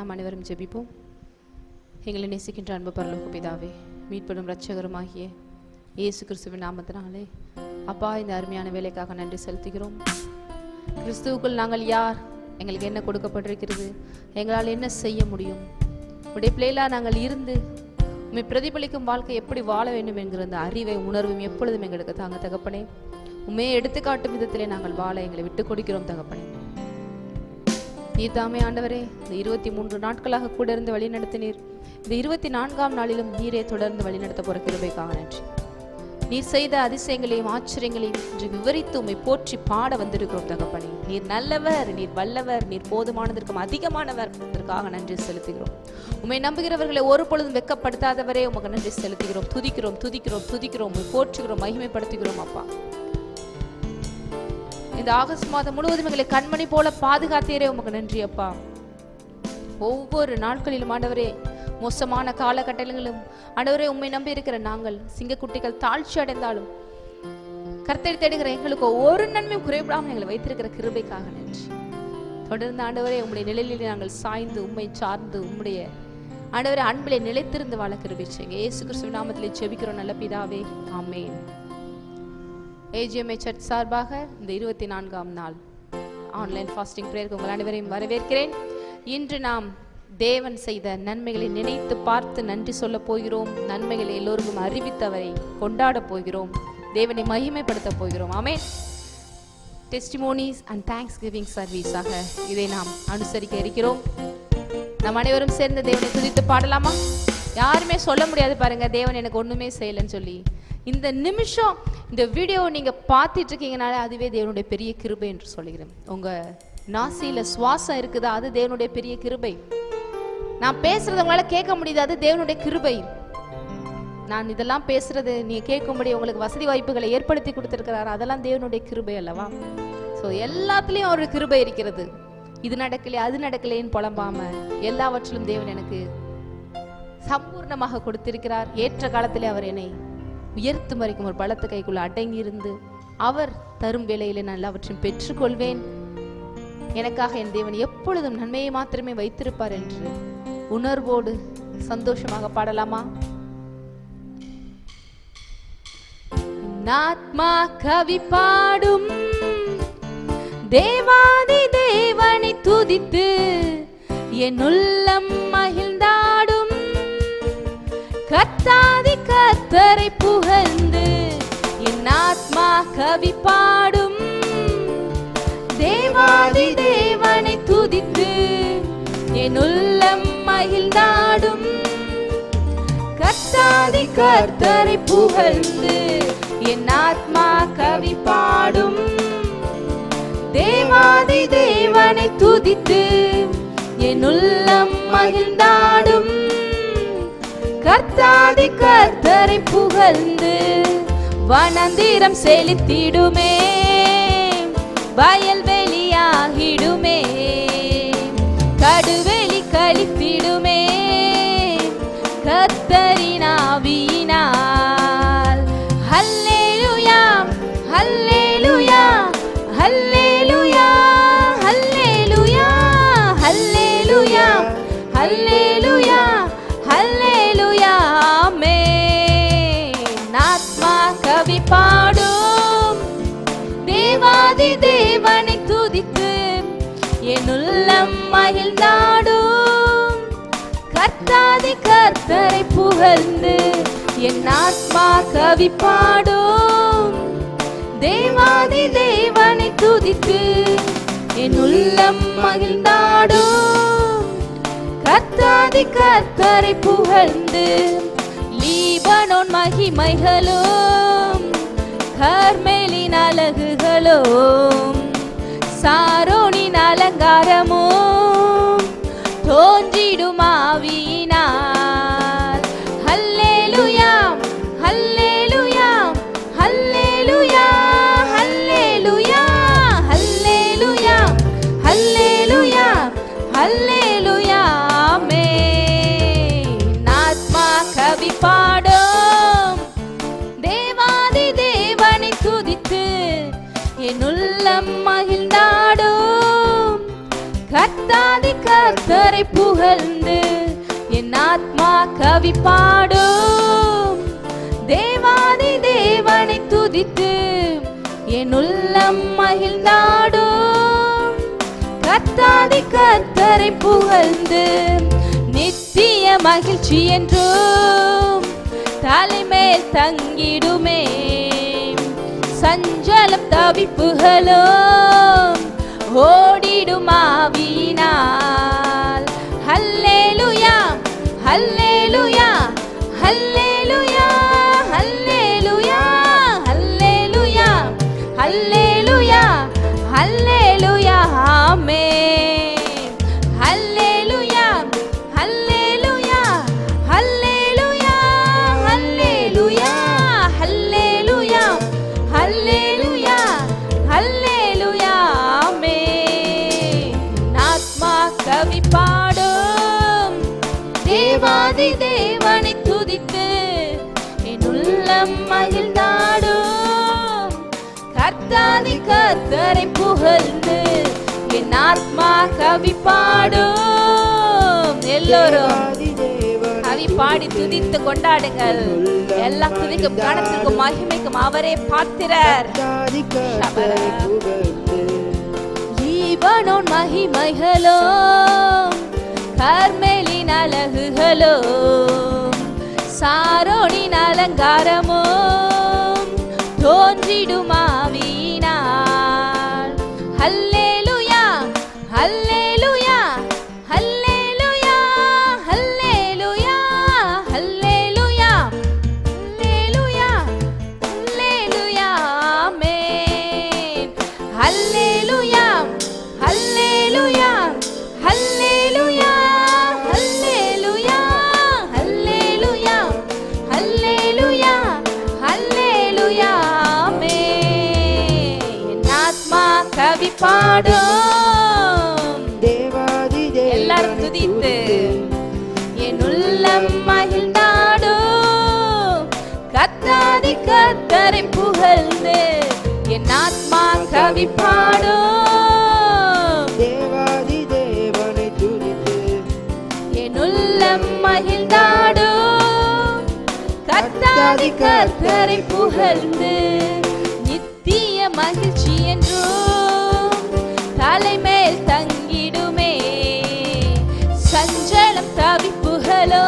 நாம் அனைவரும் ஜெபிப்போம் எங்களை நேசிக்கின்ற அன்பு பரலோக பிதாவே மீட்படும் இரட்சகருமாகிய இயேசு கிறிஸ்துவின் நாமத்தினாலே அப்பா இந்த அருமையான வேலைக்காக நன்றி செலுத்துகிறோம் கிறிஸ்துவுக்குள் நாங்கள் யார் எங்களுக்கு என்ன கொடுக்கப்பட்டிருக்கிறது எங்களால் என்ன செய்ய முடியும் உடைய பிள்ளைகளா நாங்கள் இருந்து உம்மை பிரதிபலிக்கும் வாழ்க்கை எப்படி வாழ வேண்டும் என்கிற அந்த அறிவை உணர்வும் எப்பொழுதும் எங்களுக்கு தாங்க தகப்பனே உண்மையை எடுத்துக்காட்டும் விதத்திலே நாங்கள் வாழ எங்களை விட்டு கொடுக்கிறோம் தகப்பனே நீர் தாமே ஆண்டவரே இந்த இருபத்தி மூன்று நாட்களாக கூட இருந்து வழி நடத்தினீர் இந்த இருபத்தி நான்காம் நாளிலும் நீரே தொடர்ந்து வழி நடத்த போற கிருபைக்காக நன்றி நீர் செய்த அதிசயங்களையும் ஆச்சரியங்களையும் இன்று விவரித்து உம்மை போற்றி பாட வந்திருக்கிறோம் தகப்பனே நீர் நல்லவர் நீர் வல்லவர் நீர் போதுமானதற்கும் அதிகமானவர் அதற்காக நன்றி செலுத்துகிறோம் உம்மை நம்புகிறவர்களை ஒரு பொழுதும் வெட்கப்படுத்தாதவரே உமக்கு நன்றி செலுத்துகிறோம் துதிக்கிறோம் துதிக்கிறோம் துதிக்கிறோம் உம்மை போற்றுகிறோம் மகிமைப்படுத்துகிறோம் அப்பா இந்த ஆகஸ்ட் மாதம் முழுவதும் எங்களை கண்மணி போல பாதுகாத்தீரே உமக்கு நன்றி அப்பா ஒவ்வொரு நாட்களிலும் ஆண்டவரே மோசமான காலகட்டங்களிலும் ஆண்டவரே உண்மை நம்பி இருக்கிற நாங்கள் சிங்கக்குட்டிகள் தாழ்ச்சி அடைந்தாலும் கர்த்தரை தேடுகிற எங்களுக்கு ஒரு நன்மையும் குறைவிடாமல் எங்களை வைத்திருக்கிற கிருபைக்காக நன்றி தொடர்ந்து ஆண்டவரே உம்முடைய நிலையிலே நாங்கள் சாய்ந்து உண்மை சார்ந்து உம்முடைய ஆண்டவரே அன்பிலே நிலைத்திருந்து வாழ கிருபை செய்யுங்க இயேசு கிறிஸ்துவின் நாமத்திலே ஜெபிக்கிறோம் நல்ல பிதாவே ஆமென் ஏஜிஎம்ஐ சர்ச் சார்பாக இந்த இருபத்தி நான்காம் நாள் ஆன்லைன் ஃபாஸ்டிங் பிரேயருக்கு உங்கள் அனைவரையும் வரவேற்கிறேன் இன்று நாம் தேவன் செய்த நன்மைகளை நினைத்து பார்த்து நன்றி சொல்ல போகிறோம் நன்மைகளை எல்லோருக்கும் அறிவித்தவரை கொண்டாட போகிறோம் தேவனை மகிமைப்படுத்த போகிறோம் amen testimonies and thanksgiving சர்வீஸாக இதை நாம் அனுசரிக்க இருக்கிறோம் நம் அனைவரும் சேர்ந்து தேவனை துதித்து பாடலாமா யாருமே சொல்ல முடியாது பாருங்க தேவன் எனக்கு ஒண்ணுமே செய்யலைன்னு சொல்லி இந்த நிமிஷம் இந்த வீடியோவை நீங்க பார்த்துட்டு இருக்கீங்கனாலே அதுவே தேவனுடைய பெரிய கிருபை என்று சொல்லுகிறேன் உங்க நாசியில சுவாசம் இருக்குதா அது தேவனுடைய பெரிய கிருபை நான் பேசுறது உங்களால கேட்க முடியுது அது தேவனுடைய கிருபை நான் இதெல்லாம் பேசுறது நீங்க கேட்கும்படி உங்களுக்கு வசதி வாய்ப்புகளை ஏற்படுத்தி கொடுத்திருக்கிறாரு அதெல்லாம் தேவனுடைய கிருபை அல்லவா ஸோ எல்லாத்துலயும் ஒரு கிருபை இருக்கிறது இது நடக்கலையே அது நடக்கலையேன்னு புலம்பாம எல்லாவற்றிலும் தேவன் எனக்கு சம்பூர்ணமாக கொடுத்திருக்கிறார் ஏற்ற காலத்திலே அவர் என்னை உயர்த்தும் வரைக்கும் ஒரு பலத்து கைக்குள்ள அடங்கி இருந்து அவர் தரும் வேலையிலே நான் எல்லாவற்றையும் பெற்றுக்கொள்வேன் எனக்காக என் தேவன் எப்பொழுதும் நன்மையை மாத்திரமே வைத்திருப்பார் என்று உணர்வோடு சந்தோஷமாக பாடலாமா ஆத்மா கவி பாடும் தேவாதி தேவனை துதித்து என் உள்ளம் மகிழ்ந்தாடும் கத்தாதி கத்தரை புகழ்ந்து என் ஆத்மா கவி பாடும் தேவாதி தேவனை துதித்து என் உள்ளம் மகிழ்ந்தாடும் கத்தாதி கர்த்தரை புகழ்ந்து என் ஆத்மா கவி பாடும் தேவாதி தேவனை துதித்து என் உள்ளம் மகிழ்ந்தாடும் கர்த்தாதி கர்த்தரை புகழ்ந்து வனந்திரம் செலுத்திடுமே வயல்வெளியாகிடுமே கடுவெளி கழித்திடுமே கத்தரினாவியினால் ஹல்லேலூயா ஹல்லேலூயா ஹல்லேலூயா ஹல்லேலூயா ஹல்லேலூயா ஹல்லேலூயா ஹல்லேலூயா ஆமென் ஆத்மா கவி பாடும் தேவாதி தேவனை துதித்து என் உள்ளம் மகிழ்ந்தாடும் கர்த்தாதி கர்த்தரை புகழ்ந்து என் ஆத்மா கவி பாடும் தேவாதி தேவனை துதித்து என் உள்ளம் மகிழ்ந்தாடும் கர்த்தாதி கர்த்தரை புகழ்ந்து லீபனோன் மகிமைகளும் கர்மேலின் அழகுகளும் சாரோனின் அலங்காரமும் தோன்றிடும் ஆவியினால் ஹல்லேலூயா ஹல்லேலூயா ஹல்லேலூயா ஹல்லேலூயா ஹல்லேலூயா ஹல்லேலூயா ஹல்லேலூயா ஆமென் ஆத்மா கவி பாடும் தேவாதி தேவனை துதித்து என் உள்ளம் மகிழ்ந்தாடும் கர்த்த கத்தாதி கத்தரை புகழ்ந்து என் ஆத்மா கவி பாடும் தேவாதி தேவனை துதித்து என் உள்ளம் மகிழ்ந்தாடும் கத்தாதி கத்தரை புகழ்ந்து நித்திய மகிழ்ச்சி என்றும் தலைமேல் தங்கிடுமே சஞ்சலம் தவிப்புகளும் ஓடிடுமாவினால் hallelujah hallelujah hallelujah hallelujah hallelujah hallelujah hallelujah amen hallelujah hallelujah hallelujah hallelujah hallelujah hallelujah hallelujah amen ஆத்மா கவி பாடும் தேவாதி தேவனை துதித்து என் உள்ளம் மகிழ்ந்தாடும் கர்த்தாதி கர்த்தரை புகழ்ந்து என் ஆத்மா கவி பாடும் எல்லோரும் கவி பாடி துதித்து கொண்டாடுங்கள் எல்லா துதிக்கும் கணத்திற்கும் மகிமைக்கும் அவரே பாத்திரர் லீபனோன் மகிமைகளோ கர்மேலின் அழகுகளோ சாரோனின் அலங்காரமோ தோன்றிடுமாவினால் hallelujah hallelujah hallelujah hallelujah hallelujah hallelujah hallelujah amen hallelujah hallelujah hallelujah hallelujah hallelujah hallelujah hallelujah amen என் ஆத்மா கவி பாடும் எல்லாரும் துதித்து என் உள்ளம் மகிழ்ந்தாடும் கத்தாதி கத்தரை புகழ்ந்து என் ஆத்மா கவி பாடும் என் உள்ளம் மகிழ்ந்தாடும் கத்தாதி கத்தரை புகழ்ந்து நித்திய மகிழ்ச்சி என்றும் தலைமேல் தங்கிடுமே சஞ்சலம் தவிப்புகளோ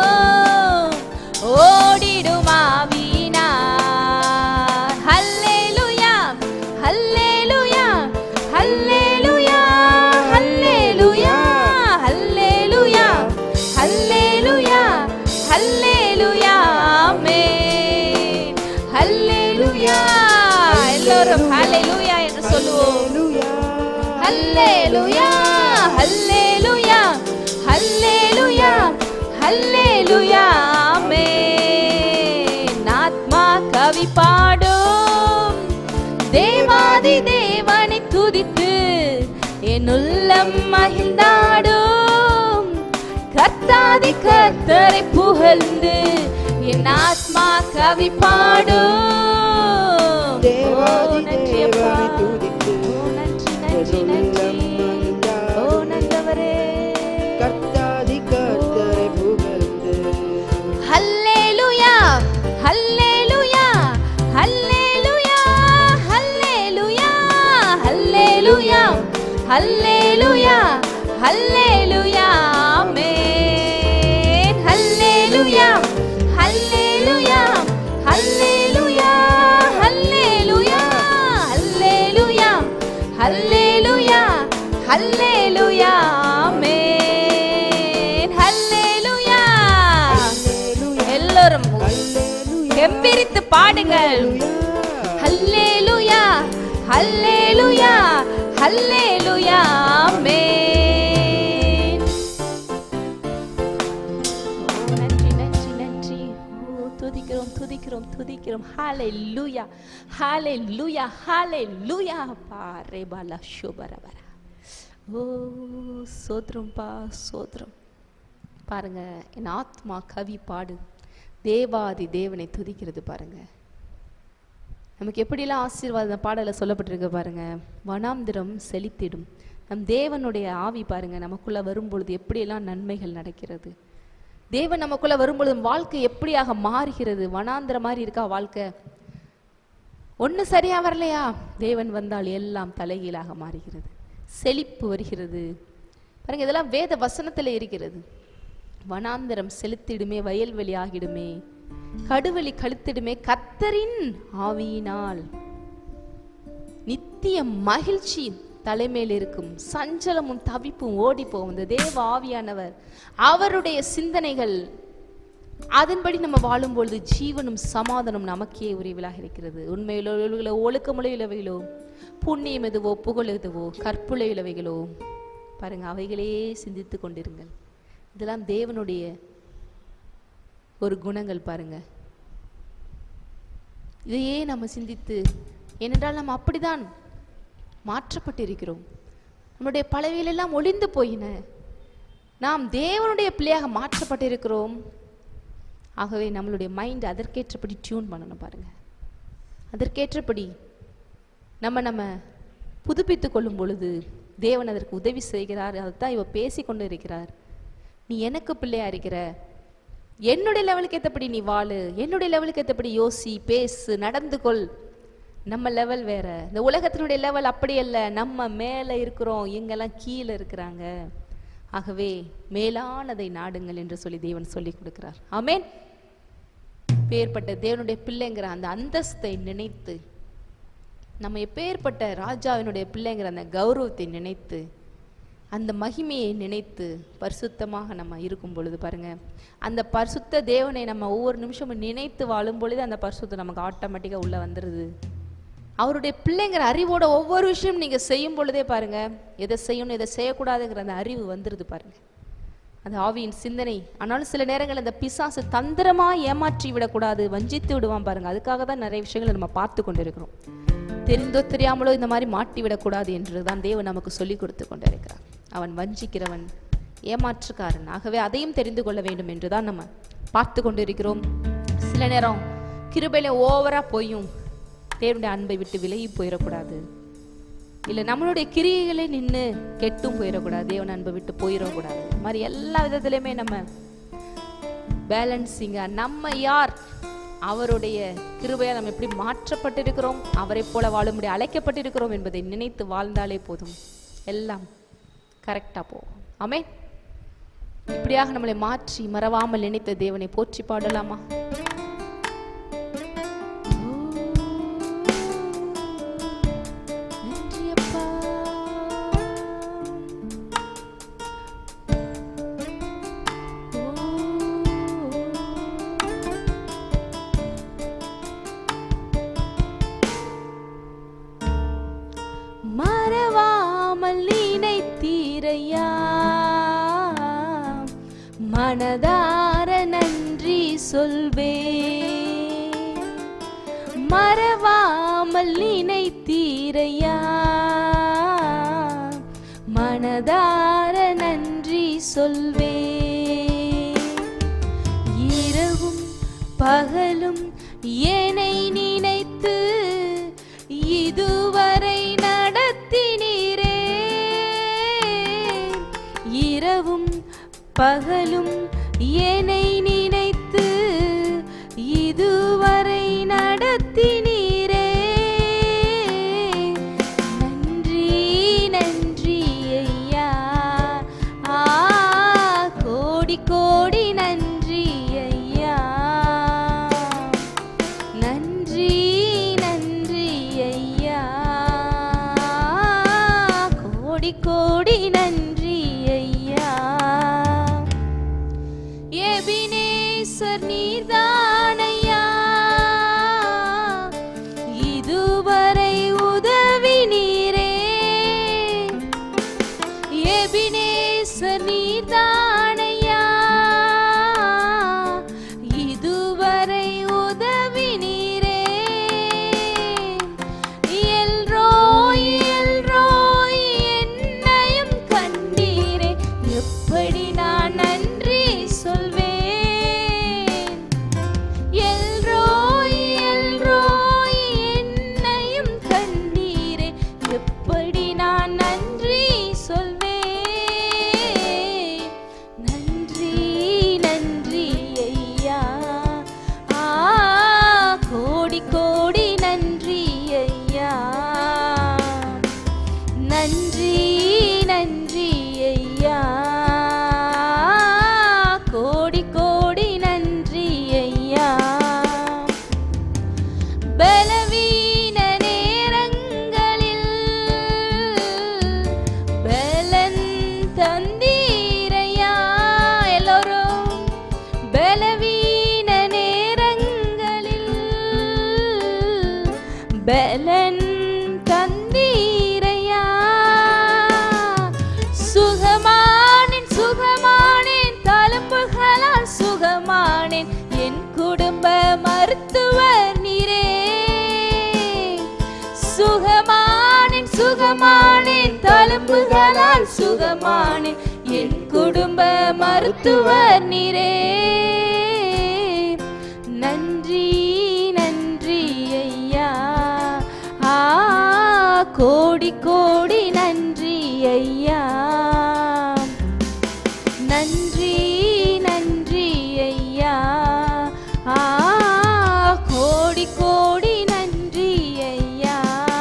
ஓடிடுமாவினார் hallelujah hallelujah hallelujah hallelujah hallelujah hallelujah hallelujah amen hallelujah எல்லோரும் ஹல்லேலுயா என்று சொல்லுவோம் hallelujah hallelujah hallelujah hallelujah amen ஆத்மா கவி பாடும் தேவாதி தேவனை துதித்து என் உள்ளம் மகிழ்ந்தாடும் கர்த்தாதி கர்த்தரை புகழ்ந்து என் ஆத்மா கவி பாடும் ஓ, நன்றி அப்பா. ஓ, நன்றி நன்றி நன்றி ஓ நல்லவரே ஹல்லேலூயா ஹல்லேலூயா ஹல்லேலூயா ஹல்லேலூயா ஹல்லேலூயா ஹல்லேலூயா ஹல்லேலூயா ஆமென் ஹல்லேலூயா ஹல்லேலூயா ஹல்லேலூயா ஹல்லேலூயா ஹல்லேலூயா ஹல்லேலூயா ஹல்லேலூயா ஆமென் ஹல்லேலூயா எல்லோரும் கெம்பீரித்து பாடுங்கள் ஹல்லேலூயா ஹல்லேலூயா ஹல்லேலூயா ஆமென் ஓ, நன்றி நன்றி நன்றி ஓ துதிக்கிறோம் துதிக்கிறோம் துதிக்கிறோம் ஹalleluya ஹalleluya ஹalleluya பாரே பாலா சுபரபர ஓ சோத்ரம்பா சோத்ரம் பாருங்க என் ஆத்மா கவி பாடு தேவாதி தேவனை துதிக்கிறது பாருங்க நமக்கு எப்படிலாம் ஆசீர்வாதம் பாடல சொல்லப்பட்டிருக்கு பாருங்க வனாந்திரம் செழித்திடும் நம் தேவனுடைய ஆவி பாருங்க நமக்குள்ள வரும்பொழுது எப்படியெல்லாம் நன்மைகள் நடக்கிறது தேவன் நமக்குள்ள வரும்பொழுது வாழ்க்கை எப்படியாக மாறுகிறது வனாந்திர மாதிரி இருக்கா வாழ்க்கை ஒண்ணு சரியா வரலையா தேவன் வந்தால் எல்லாம் தலைகீழாக மாறுகிறது செழிப்பு வருகிறது பாருங்க இதெல்லாம் வேத வசனத்துல இருக்கிறது வனாந்தரம் செலுத்திடுமே வயல்வெளி ஆகிடுமே கடுவெளி கழுத்திடுமே கத்தரின் ஆவியினால் நித்திய மகிழ்ச்சி தலைமையில் இருக்கும் சஞ்சலமும் தவிப்பும் ஓடி போகும் இந்த தேவ ஆவியானவர் அவருடைய சிந்தனைகள் அதன்படி நம்ம வாழும்பொழுது ஜீவனும் சமாதானம் நமக்கே உரிவிலாக இருக்கிறது உண்மையிலோ இலவைகளோ ஒழுக்கமுள்ள இலவைகளோ புண்ணியம் எதுவோ புகழ் எதுவோ கற்புள்ள இலவைகளோ பாருங்க அவைகளே சிந்தித்து கொண்டிருங்கள் இதெல்லாம் தேவனுடைய ஒரு குணங்கள் பாருங்க இதையே நம்ம சிந்தித்து ஏனென்றால் நம்ம அப்படிதான் மாற்றப்பட்டிருக்கிறோம் நம்முடைய பலவியலெல்லாம் ஒளிந்து போயின நாம் தேவனுடைய பிள்ளையாக மாற்றப்பட்டிருக்கிறோம் ஆகவே நம்மளுடைய மைண்ட் அதற்கேற்றபடி டியூன் பண்ணணும் பாருங்க அதற்கேற்றபடி நம்ம நம்ம புதுப்பித்து கொள்ளும் பொழுது தேவன் அதற்கு உதவி செய்கிறார் அதுதான் இவ பேசி கொண்டு இருக்கிறார் நீ எனக்கு பிள்ளையா இருக்கிற என்னுடைய லெவலுக்கு ஏற்றபடி நீ வாழு என்னுடைய லெவலுக்கு ஏற்றபடி யோசி பேசு நடந்து கொள் நம்ம லெவல் வேற இந்த உலகத்தினுடைய லெவல் அப்படி அல்ல நம்ம மேலே இருக்கிறோம் இங்கெல்லாம் கீழே இருக்கிறாங்க ஆகவே மேலானதை நாடுங்கள் என்று சொல்லி தேவன் சொல்லி கொடுக்கிறார் ஆமென் பேர்பட்ட தேவனுடைய பிள்ளைங்கிற அந்த அந்தஸ்தை நினைத்து நம்ம எப்பேற்பட்ட ராஜாவினுடைய பிள்ளைங்கிற அந்த கௌரவத்தை நினைத்து அந்த மகிமையை நினைத்து பரிசுத்தமாக நம்ம இருக்கும் பொழுது பாருங்க அந்த பரிசுத்த தேவனை நம்ம ஒவ்வொரு நிமிஷமும் நினைத்து வாழும் பொழுது அந்த பரிசுத்தம் நமக்கு ஆட்டோமேட்டிக்காக உள்ள வந்துடுது அவருடைய பிள்ளைங்கிற அறிவோட ஒவ்வொரு விஷயம் நீங்க செய்யும் பொழுதே பாருங்க எதை செய்யணும் எதை செய்யக்கூடாதுங்கிற அந்த அறிவு வந்துருது பாருங்க அந்த ஆவியின் சிந்தனை ஆனாலும் சில நேரங்கள் அந்த பிசாசு தந்திரமா ஏமாற்றி விடக்கூடாது வஞ்சித்து விடுவான் பாருங்க அதுக்காக தான் நிறைய விஷயங்களை நம்ம பார்த்து கொண்டிருக்கிறோம் தெரிந்தோ தெரியாமலோ இந்த மாதிரி மாட்டி விடக்கூடாது என்று தான் தேவன் நமக்கு சொல்லி கொடுத்து கொண்டிருக்கிறார் அவன் வஞ்சிக்கிறவன் ஏமாற்றுக்காரன் ஆகவே அதையும் தெரிந்து கொள்ள வேண்டும் என்று தான் நம்ம பார்த்து கொண்டிருக்கிறோம் சில நேரம் கிருபையில ஓவரா போயும் தேவனுடைய அன்பை விட்டு விலகி போயிடக்கூடாது இல்ல நம்மளுடைய கிரியைகளே நின்று கெட்டும் போயிடக்கூடாது தேவன் அன்பை விட்டு போயிடக்கூடாது இந்த மாதிரி எல்லா விதத்திலையுமே நம்ம பேலன்சிங்கா நம்ம யார் அவருடைய கிருபையால் நம்ம எப்படி மாற்றப்பட்டிருக்கிறோம் அவரை போல வாழும்படி அழைக்கப்பட்டிருக்கிறோம் என்பதை நினைத்து வாழ்ந்தாலே போதும் எல்லாம் கரெக்டா போகும் ஆமே இப்படியாக நம்மளை மாற்றி மறவாமல் நினைத்த தேவனை போற்றி பாடலாமா நன்றி அப்பா மறவாமல் நினைத்தீரையா மனதார நன்றி சொல்வே மறவாமல் நினைத்தீரையா மனதார நன்றி சொல்வே இரவும் பகலும் என்னை நினைத்து இதுவரை நடத்தினீரே இரவும் பகலும் என்னை நினைத்து இதுவரை நடத்தினீரே நன்றி நன்றி ஐயா ஆ கோடி கோடி நன்றி ஐயா நன்றி நன்றி ஐயா கோடி கோடி நன்றி ஐயா எபினேசர் நீர்தானையா இதுவரை உதவி நீரே எபினேசர் நீர்தானையா இதுவரை உதவி நீரே எல்ரோய் எல்ரோய் என்னையும் கை பலன் தந்தீரையா சுகமானேன் சுகமானேன் தழும்புகளால் சுகமானேன் என் குடும்ப மருத்துவர் நீரே சுகமானேன் சுகமானேன் தழும்புகளால் சுகமானேன் என் குடும்ப மருத்துவர் நீரே நன்றி நன்றி ஐயா ஆ கோடி கோடி நன்றி ஐயா நன்றி நன்றி ஐயா ஆ கோடி கோடி நன்றி ஐயா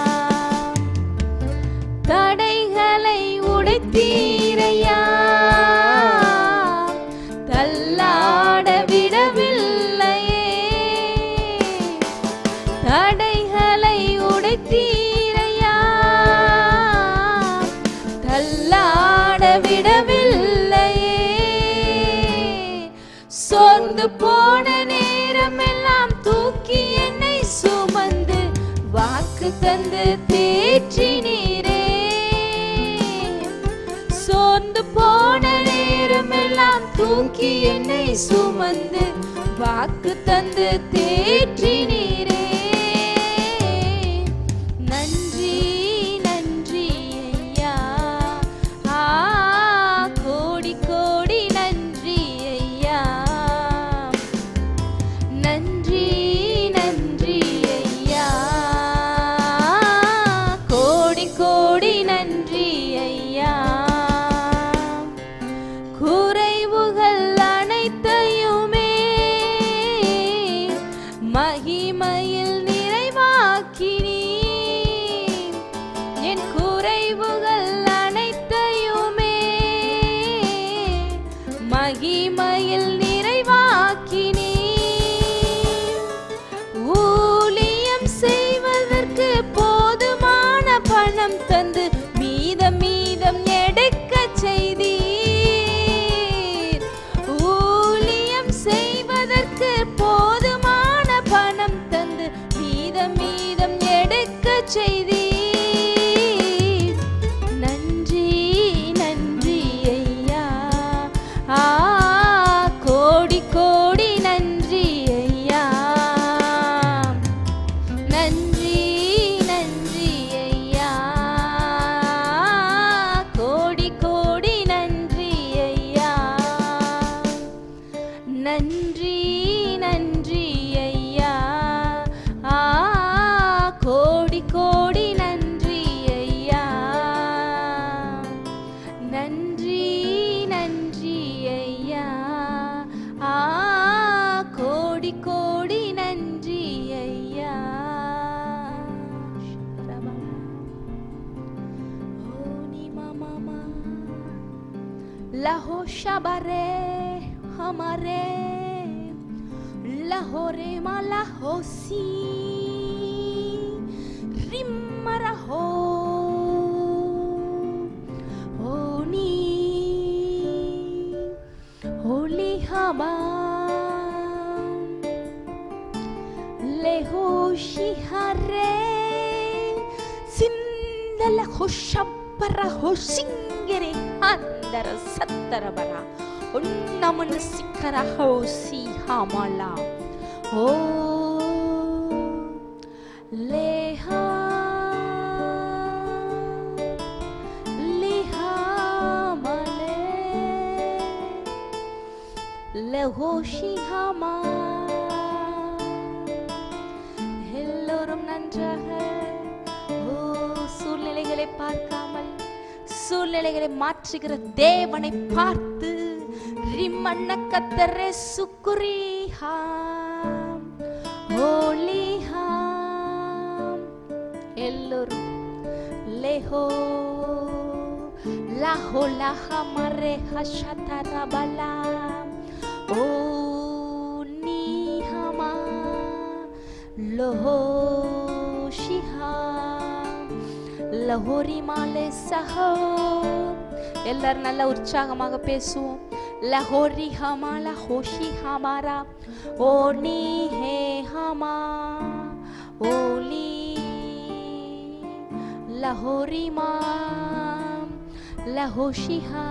தடைகளை உடைத்தீரையா தள்ளாட விடவில்லையே தடைகளை உடைத்தீரையா தள்ளாட விடவில்லையே சோர்ந்து போன நேரமெல்லாம் தூக்கி என்னை சுமந்து வாக்கு தந்து தேற்றினீரே சோர்ந்து போன நேரமெல்லாம் தூக்கி என்னை சுமந்து வாக்கு தந்து தேற்றினீரே நன்றி நன்றி ஐயா ஆ கோடி கோடி நன்றி ஐயா நன்றி நன்றி ஐயா கோடி கோடி நன்றி ஐயா குறைவுகள் அனைத்தையுமே மகிமையில் நிறைவாக்கினீ என் குறைவுகள் அனைத்தையுமே மகிமையில் நிறைவாக்கினீ ஊழியம் செய்வதற்கு போதுமான பணம் தந்து மீதம் மீதம் எடுக்க செய்தீர் ஊழியம் செய்வதற்கு போதுமான பணம் தந்து மீதம் மீதம் எடுக்க செய்தீர் நன்றி நன்றி ஐயா ஆ கோடி கோடி நன்றி ஐயா நன்றி நன்றி ஐயா கோடி கோடி நன்றி ஐயா நன்றி நன்றி ஐயா ஆ கோடி கோடி நன்றி ஐயா நன்றி நன்றி ஐயா ஆ கோடி கோடி நன்றி ஐயா ஓனி மாமா लहो शबरे हमारे लहोरे माला होसी रिमरा हो होनी होली हमा लेहो शिहरे ಸಿಂದಲ ಹೊಶಬ್ಬರ ಹೊಸಿಂಗೆರೆ ಅಂದರ ಸತ್ತರ ಬರ ಉನ್ನಮನ ಸಿಕ್ಕರ ಹೌಸಿ ಹಮಲ ಓ ಲೇಹ ಲಿಹಾಮಲೆ லஹோஷி ஹமா எல்லோரும் நன்றாக ஓ சூழ்நிலைகளை பார்க்காமல் சூழ்நிலைகளை மாற்றுகிற தேவனை பார்த்து ரிமண்ண கத்தரே சுக்குரிஹாம் ஹோலிஹாம் எல்லோரும் லேஹோ லாஹோ லாஹமரே ஹஷதரபலாம் ஓ நீஹமா லோஹோ ஷிஹா லஹோரி மாலே சஹோ எல்லாரும் நல்ல உற்சாகமாக பேசுவோம் லஹோரி ஹமா லஹோஷி ஹமாரா ஓ நீ ஹே ஹமா ஓலி லஹோரிமாம் லஹோஷிஹா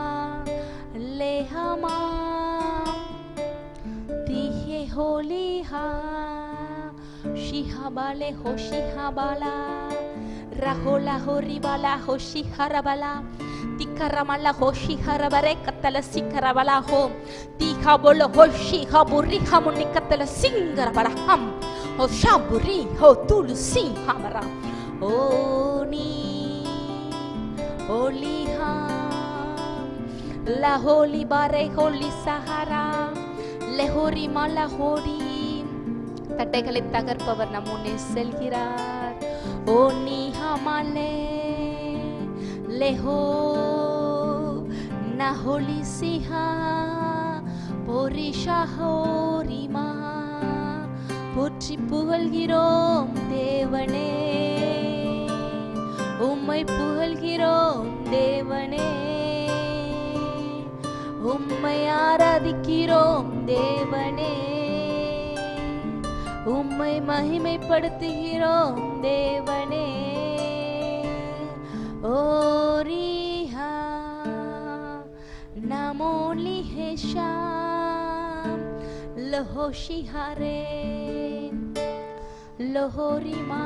லேஹமாம் திஹே ஹோலிஹா ஷிஹாபாலே ஹோஷிஹாபாலா ரஹோலா ஹோரிபாலா ஹோஷிஹரபலா திக்கரமல்ல ஹோஷிஹரபரே கத்தல சிக்கரபலா ஹோம் திஹாபோல ஹோஷிஹாபுரி ஹமுனி கத்தல சிங்கரபலா ஹம் ஹோ ஷாபுரி ஹோ துலு சிஹாமரா ஓ நீ ஹோலிஹா La holy bare holy sahara லெஹோரி மலஹோரி தட்டைகளை தகர்ப்பவர் நம் முன்னே செல்கிறார் ஓ நீஹமாலே லெஹோ நஹோலி சிஹா பொரிஷாஹோரிமா போற்றி புகழ்கிறோம் தேவனே உம்மை புகழ்கிறோம் தேவனே உம்மை ஆராதிக்கிறோம் தேவனே உம்மை மகிமைப்படுத்துகிறோம் தேவனே ஓரிஹா நமோலி ஹேஷாம் லஹோஷிஹாரே லஹோரிமா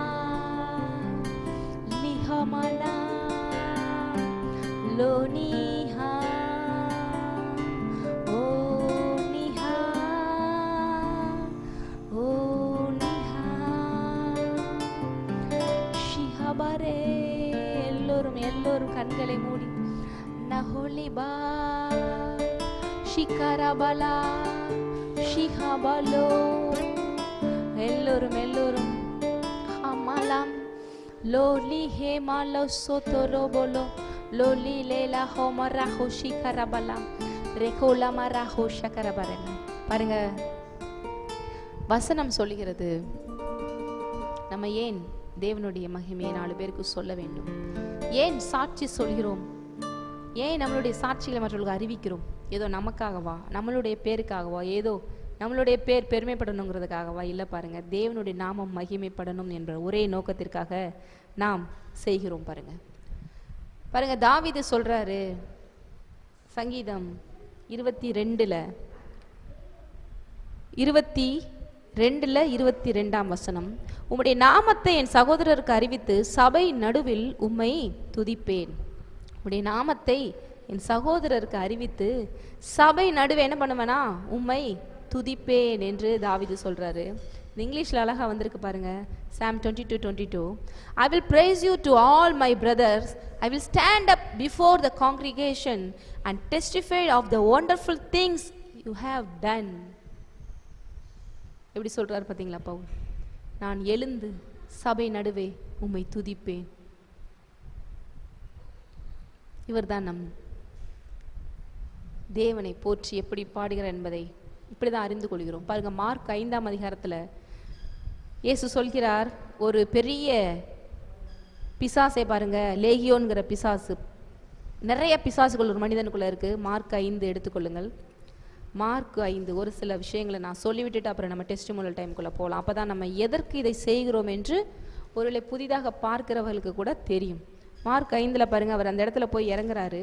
லிஹமனா லோனிஹா ஓ நிஹா ஓ நிஹா ஷிஹபரே எல்லோரும் எல்லோரும் கண்களை மூடி நஹோலிபா ஷிகரபலா ஷிஹபலோ எல்லோரும் எல்லோரும் ஹமலாம் லோலி ஹேமாலோ சோத்தோரோ போலோ லோலி லேலா ஹோமரா ஹோஷி கரபலாம் ரெகோலமரா ஹோஷ கரபரங்க பாருங்க வசனம் சொல்லுகிறது நம்ம ஏன் தேவனுடைய மகிமையை நாலு பேருக்கு சொல்ல வேண்டும் ஏன் சாட்சி சொல்கிறோம் ஏன் நம்மளுடைய சாட்சிகளை மற்றவர்களுக்கு அறிவிக்கிறோம் ஏதோ நமக்காகவா நம்மளுடைய பேருக்காகவா ஏதோ நம்மளுடைய பேர் பெருமைப்படணுங்கிறதுக்காகவா இல்லை பாருங்க தேவனுடைய நாமம் மகிமைப்படணும் என்ற ஒரே நோக்கத்திற்காக நாம் செய்கிறோம் பாருங்க பாருங்க தாவீது சொல்றாரு சங்கீதம் இருபத்தி ரெண்டுல இருபத்தி ரெண்டுல இருபத்தி ரெண்டாம் வசனம் உம்முடைய நாமத்தை என் சகோதரருக்கு அறிவித்து சபை நடுவில் உம்மை துதிப்பேன் உம்முடைய நாமத்தை என் சகோதரருக்கு அறிவித்து சபை நடுவே என்ன பண்ணுவேனா உம்மை துதிப்பேன் என்று தாவீது சொல்றாரு இது இங்கிலீஷ்ல அழகா வந்திருக்கு பாருங்க psalm twenty two twenty two I will praise you to all my brothers I will stand up before the congregation and testify of the wonderful things you have done எப்படி சொல்றாரு பார்த்தீங்களா பவுல் நான் எழுந்து சபை நடுவே உம்மை துதிப்பேன் இவர்தான் நம் தேவனை போற்றி எப்படி பாடுகிறார் என்பதை இப்படிதான் அறிந்து கொள்கிறோம் பாருங்க மார்க் ஐந்தாம் அதிகாரத்துல இயேசு சொல்கிறார் ஒரு பெரிய பிசாசை பாருங்க லேகியோன்கிற பிசாசு நிறைய பிசாசுகள் ஒரு மனிதனுக்குள்ள இருக்கு மார்க் ஐந்து எடுத்துக்கொள்ளுங்கள் மார்க் ஐந்து ஒரு சில விஷயங்களை நான் சொல்லிவிட்டுட்டு அப்புறம் நம்ம டெஸ்டிமோனல் டைமுக்குள்ள போகலாம் அப்பதான் நம்ம எதற்கு இதை செய்கிறோம் என்று ஒருவேளை புதிதாக பார்க்கிறவர்களுக்கு கூட தெரியும் மார்க் ஐந்துல பாருங்க அவர் அந்த இடத்துல போய் இறங்குறாரு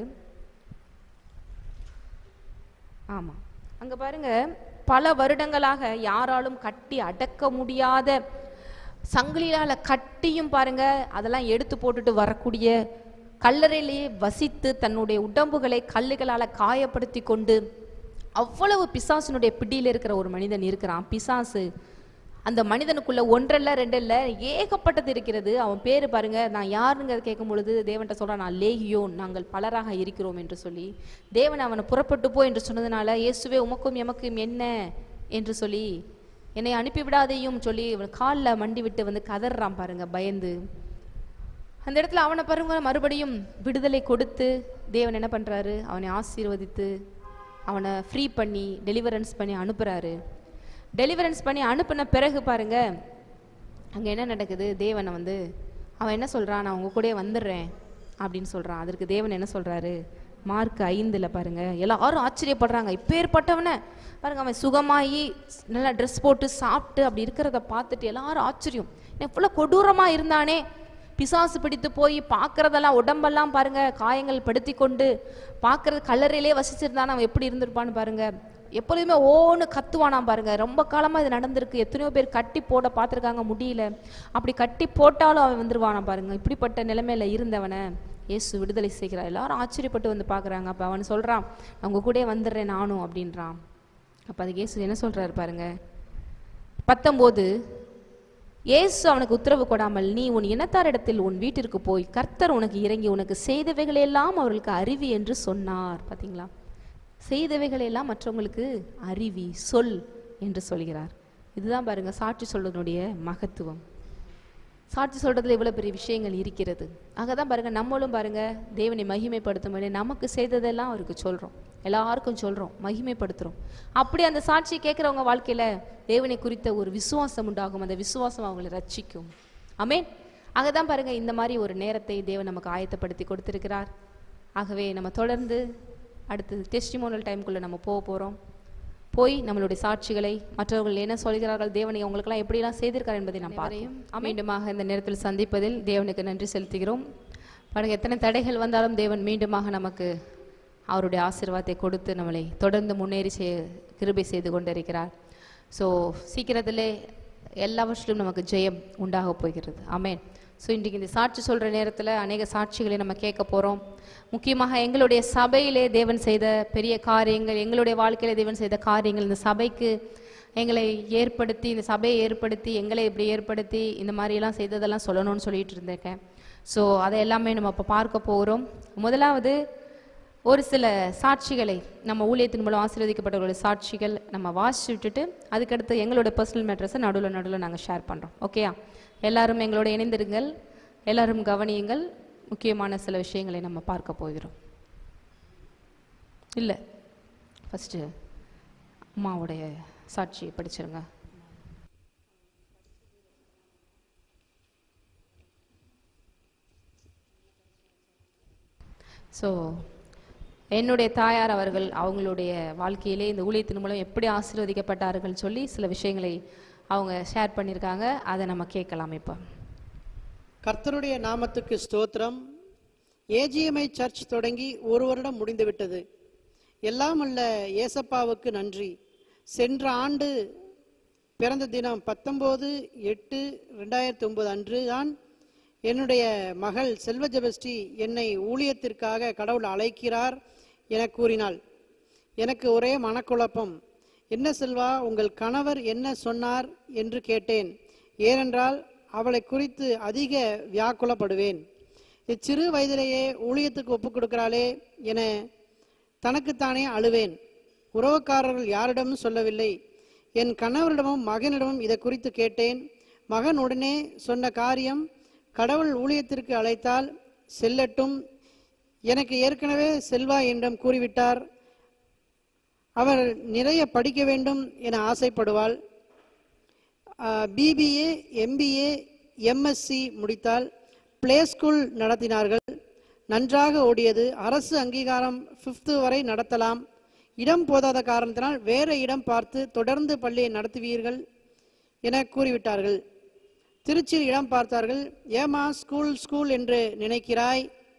ஆமா அங்க பாருங்க பல வருடங்களாக யாராலும் கட்டி அடக்க முடியாத சங்கிலியால கட்டியும் பாருங்க அதெல்லாம் எடுத்து போட்டுட்டு வரக்கூடிய கல்லறையிலேயே வசித்து தன்னுடைய உடம்புகளை கல்லுகளால காயப்படுத்தி கொண்டு அவ்வளவு பிசாசினுடைய பிடியில் இருக்கிற ஒரு மனிதன் இருக்கிறான் பிசாசு அந்த மனிதனுக்குள்ள ஒன்றல்ல ரெண்டல்ல ஏகப்பட்டது இருக்கிறது அவன் பேரு பாருங்க நான் யாருங்கிறத கேட்கும் பொழுது தேவன்கிட்ட சொல்றான் நான் லேகியோன் நாங்கள் பலராக இருக்கிறோம் என்று சொல்லி தேவன் அவனை புறப்பட்டு போ என்று சொன்னதுனால இயேசுவே உமக்கும் எமக்கும் என்ன என்று சொல்லி என்னை அனுப்பிவிடாதையும் சொல்லி இவன் காலில் மண்டி விட்டு வந்து கதறான் பாருங்க பயந்து அந்த இடத்துல அவனை பாருங்க மறுபடியும் விடுதலை கொடுத்து தேவன் என்ன பண்றாரு அவனை ஆசீர்வதித்து அவனை ஃப்ரீ பண்ணி டெலிவரன்ஸ் பண்ணி அனுப்புறாரு டெலிவரன்ஸ் பண்ணி அனுப்பின பிறகு பாருங்க அங்க என்ன நடக்குது தேவனை வந்து அவன் என்ன சொல்றான் நான் உங்க கூடயே வந்துடுறேன் அப்படின்னு சொல்றான் அதற்கு தேவன் என்ன சொல்றாரு மார்க் ஐந்துல பாருங்க எல்லாரும் ஆச்சரியப்படுறாங்க இப்பேற்பட்டவனை பாருங்க அவன் சுகமாகி நல்லா ட்ரெஸ் போட்டு சாப்பிட்டு அப்படி இருக்கிறத பார்த்துட்டு எல்லாரும் ஆச்சரியம் இவ்வளோ கொடூரமா இருந்தானே பிசாசு பிடித்து போய் பார்க்கறதெல்லாம் உடம்பெல்லாம் பாருங்க காயங்கள் படுத்தி கொண்டு பார்க்கறது கல்லறையிலே வசிச்சிருந்தானா அவன் எப்படி இருந்திருப்பான்னு பாருங்க எப்பொழுதுமே ஓன்னு கத்துவானாம் பாருங்க ரொம்ப காலமா இது நடந்திருக்கு எத்தனையோ பேர் கட்டி போட பார்த்துருக்காங்க முடியல அப்படி கட்டி போட்டாலும் அவன் வந்துருவானாம் பாருங்க இப்படிப்பட்ட நிலைமையில இருந்தவனை இயேசு விடுதலை செய்கிறார் எல்லாரும் ஆச்சரியப்பட்டு வந்து பார்க்கறாங்க அப்ப அவன் சொல்றான் "நான் உங்க கூடயே வந்துடுறேன் நானும் அப்படின்றான் அப்ப அதுக்கு இயேசு என்ன சொல்றாரு பாருங்க பத்தொம்போது இயேசு அவனுக்கு உத்தரவு கொடாமல் நீ உன் இனத்தாரிடத்தில் உன் வீட்டிற்கு போய் கர்த்தர் உனக்கு இறங்கி உனக்கு செய்தவைகளெல்லாம் அவர்களுக்கு அறிவி என்று சொன்னார் பாத்தீங்களா செய்தவைகளெல்லாம் மற்றவங்களுக்கு அறிவி சொல் என்று சொல்கிறார் இதுதான் பாருங்க சாட்சி சொல்றதுடைய மகத்துவம் சாட்சி சொல்றதுல இவ்வளவு பெரிய விஷயங்கள் இருக்கிறது தான் பாருங்க நம்மளும் பாருங்க தேவனை மகிமைப்படுத்தும் போது நமக்கு செய்ததெல்லாம் அவருக்கு சொல்றோம் எல்லாருக்கும் சொல்றோம் மகிமைப்படுத்துறோம் அப்படி அந்த சாட்சியை கேட்கிறவங்க வாழ்க்கையில தேவனை குறித்த ஒரு விசுவாசம் உண்டாகும் அந்த விசுவாசம் அவங்களை ரட்சிக்கும் ஆமென் தான் பாருங்க இந்த மாதிரி ஒரு நேரத்தை தேவன் நமக்கு ஆயத்தப்படுத்தி கொடுத்திருக்கிறார் ஆகவே நம்ம தொடர்ந்து அடுத்து டெஸ்டிமோனல் டைம்குள்ள நம்ம போக போறோம் போய் நம்மளுடைய சாட்சிகளை மற்றவர்கள் என்ன சொல்கிறார்கள் தேவனை உங்களுக்கெல்லாம் எப்படியெல்லாம் செய்திருக்கார் என்பதை நாம் பார்ப்போம் மீண்டுமாக இந்த நேரத்தில் சந்திப்பதில் தேவனுக்கு நன்றி செலுத்துகிறோம் பாருங்க எத்தனை தடைகள் வந்தாலும் தேவன் மீண்டுமாக நமக்கு அவருடைய ஆசீர்வாதத்தை கொடுத்து நம்மளை தொடர்ந்து முன்னேறி செய் கிருபை செய்து கொண்டிருக்கிறார் ஸோ சீக்கிரத்திலே எல்லாவற்றிலும் நமக்கு ஜெயம் உண்டாக போகிறது ஆமென் ஸோ இன்றைக்கு இந்த சாட்சி சொல்கிற நேரத்தில் அநேக சாட்சிகளை நம்ம கேட்க போகிறோம் முக்கியமாக எங்களுடைய சபையிலே தேவன் செய்த பெரிய காரியங்கள் எங்களுடைய வாழ்க்கையில தேவன் செய்த காரியங்கள் இந்த சபைக்கு எங்களை ஏற்படுத்தி இந்த சபையை ஏற்படுத்தி எங்களை இப்படி ஏற்படுத்தி இந்த மாதிரியெல்லாம் செய்ததெல்லாம் சொல்லணும்னு சொல்லிட்டு இருந்திருக்கேன் ஸோ அதை எல்லாமே நம்ம இப்போ பார்க்க போகிறோம் முதலாவது ஒரு சில சாட்சிகளை நம்ம ஊழியத்தின் மூலம் ஆசீர்வதிக்கப்பட்டவர்களுடைய சாட்சிகள் நம்ம வாசிச்சு விட்டுட்டு அதுக்கடுத்து எங்களோட பர்சனல் மேட்ரஸை நடுவில் நடுவில் நாங்கள் ஷேர் பண்ணுறோம் ஓகேயா எல்லாரும் எங்களோட இணைந்திருங்கள் எல்லாரும் கவனியுங்கள் முக்கியமான சில விஷயங்களை நம்ம பார்க்க போகிறோம் இல்லை ஃபஸ்ட்டு அம்மாவுடைய சாட்சியை படிச்சிருங்க ஸோ என்னுடைய தாயார் அவர்கள் அவங்களுடைய வாழ்க்கையிலே இந்த ஊழியத்தின் மூலம் எப்படி ஆசீர்வதிக்கப்பட்டார்கள் சொல்லி சில விஷயங்களை அவங்க ஷேர் பண்ணியிருக்காங்க அதை நம்ம கேட்கலாம் இப்போ கர்த்தருடைய நாமத்துக்கு ஸ்தோத்திரம் ஏஜிஎம்ஐ சர்ச் தொடங்கி ஒரு வருடம் முடிந்துவிட்டது எல்லாம் அல்ல ஏசப்பாவுக்கு நன்றி சென்ற ஆண்டு பிறந்த தினம் பத்தொம்போது எட்டு ரெண்டாயிரத்தி ஒன்பது அன்று தான் என்னுடைய மகள் செல்வ ஜெபஸ்ரீ என்னை ஊழியத்திற்காக கடவுள் அழைக்கிறார் என கூறினாள் எனக்கு ஒரே மனக்குழப்பம் என்ன செல்வா உங்கள் கணவர் என்ன சொன்னார் என்று கேட்டேன் ஏனென்றால் அவளை குறித்து அதிக வியாக்குலப்படுவேன் இச்சிறு வயதிலேயே ஊழியத்துக்கு ஒப்புக் கொடுக்கிறாளே என தனக்குத்தானே அழுவேன் உறவுக்காரர்கள் யாரிடமும் சொல்லவில்லை என் கணவரிடமும் மகனிடமும் இதை குறித்து கேட்டேன் மகன் உடனே சொன்ன காரியம் கடவுள் ஊழியத்திற்கு அழைத்தால் செல்லட்டும் எனக்கு ஏற்கனவே செல்வா என்றும் கூறிவிட்டார் அவர் நிறைய படிக்க வேண்டும் என ஆசைப்படுவாள் பிபிஏ எம்பிஏ எம்எஸ்சி முடித்தால் பிளே ஸ்கூல் நடத்தினார்கள் நன்றாக ஓடியது அரசு அங்கீகாரம் ஃபிஃப்த்து வரை நடத்தலாம் இடம் போதாத காரணத்தினால் வேற இடம் பார்த்து தொடர்ந்து பள்ளியை நடத்துவீர்கள் என கூறிவிட்டார்கள் திருச்சியில் இடம் பார்த்தார்கள் ஏமா ஸ்கூல் ஸ்கூல் என்று நினைக்கிறாய்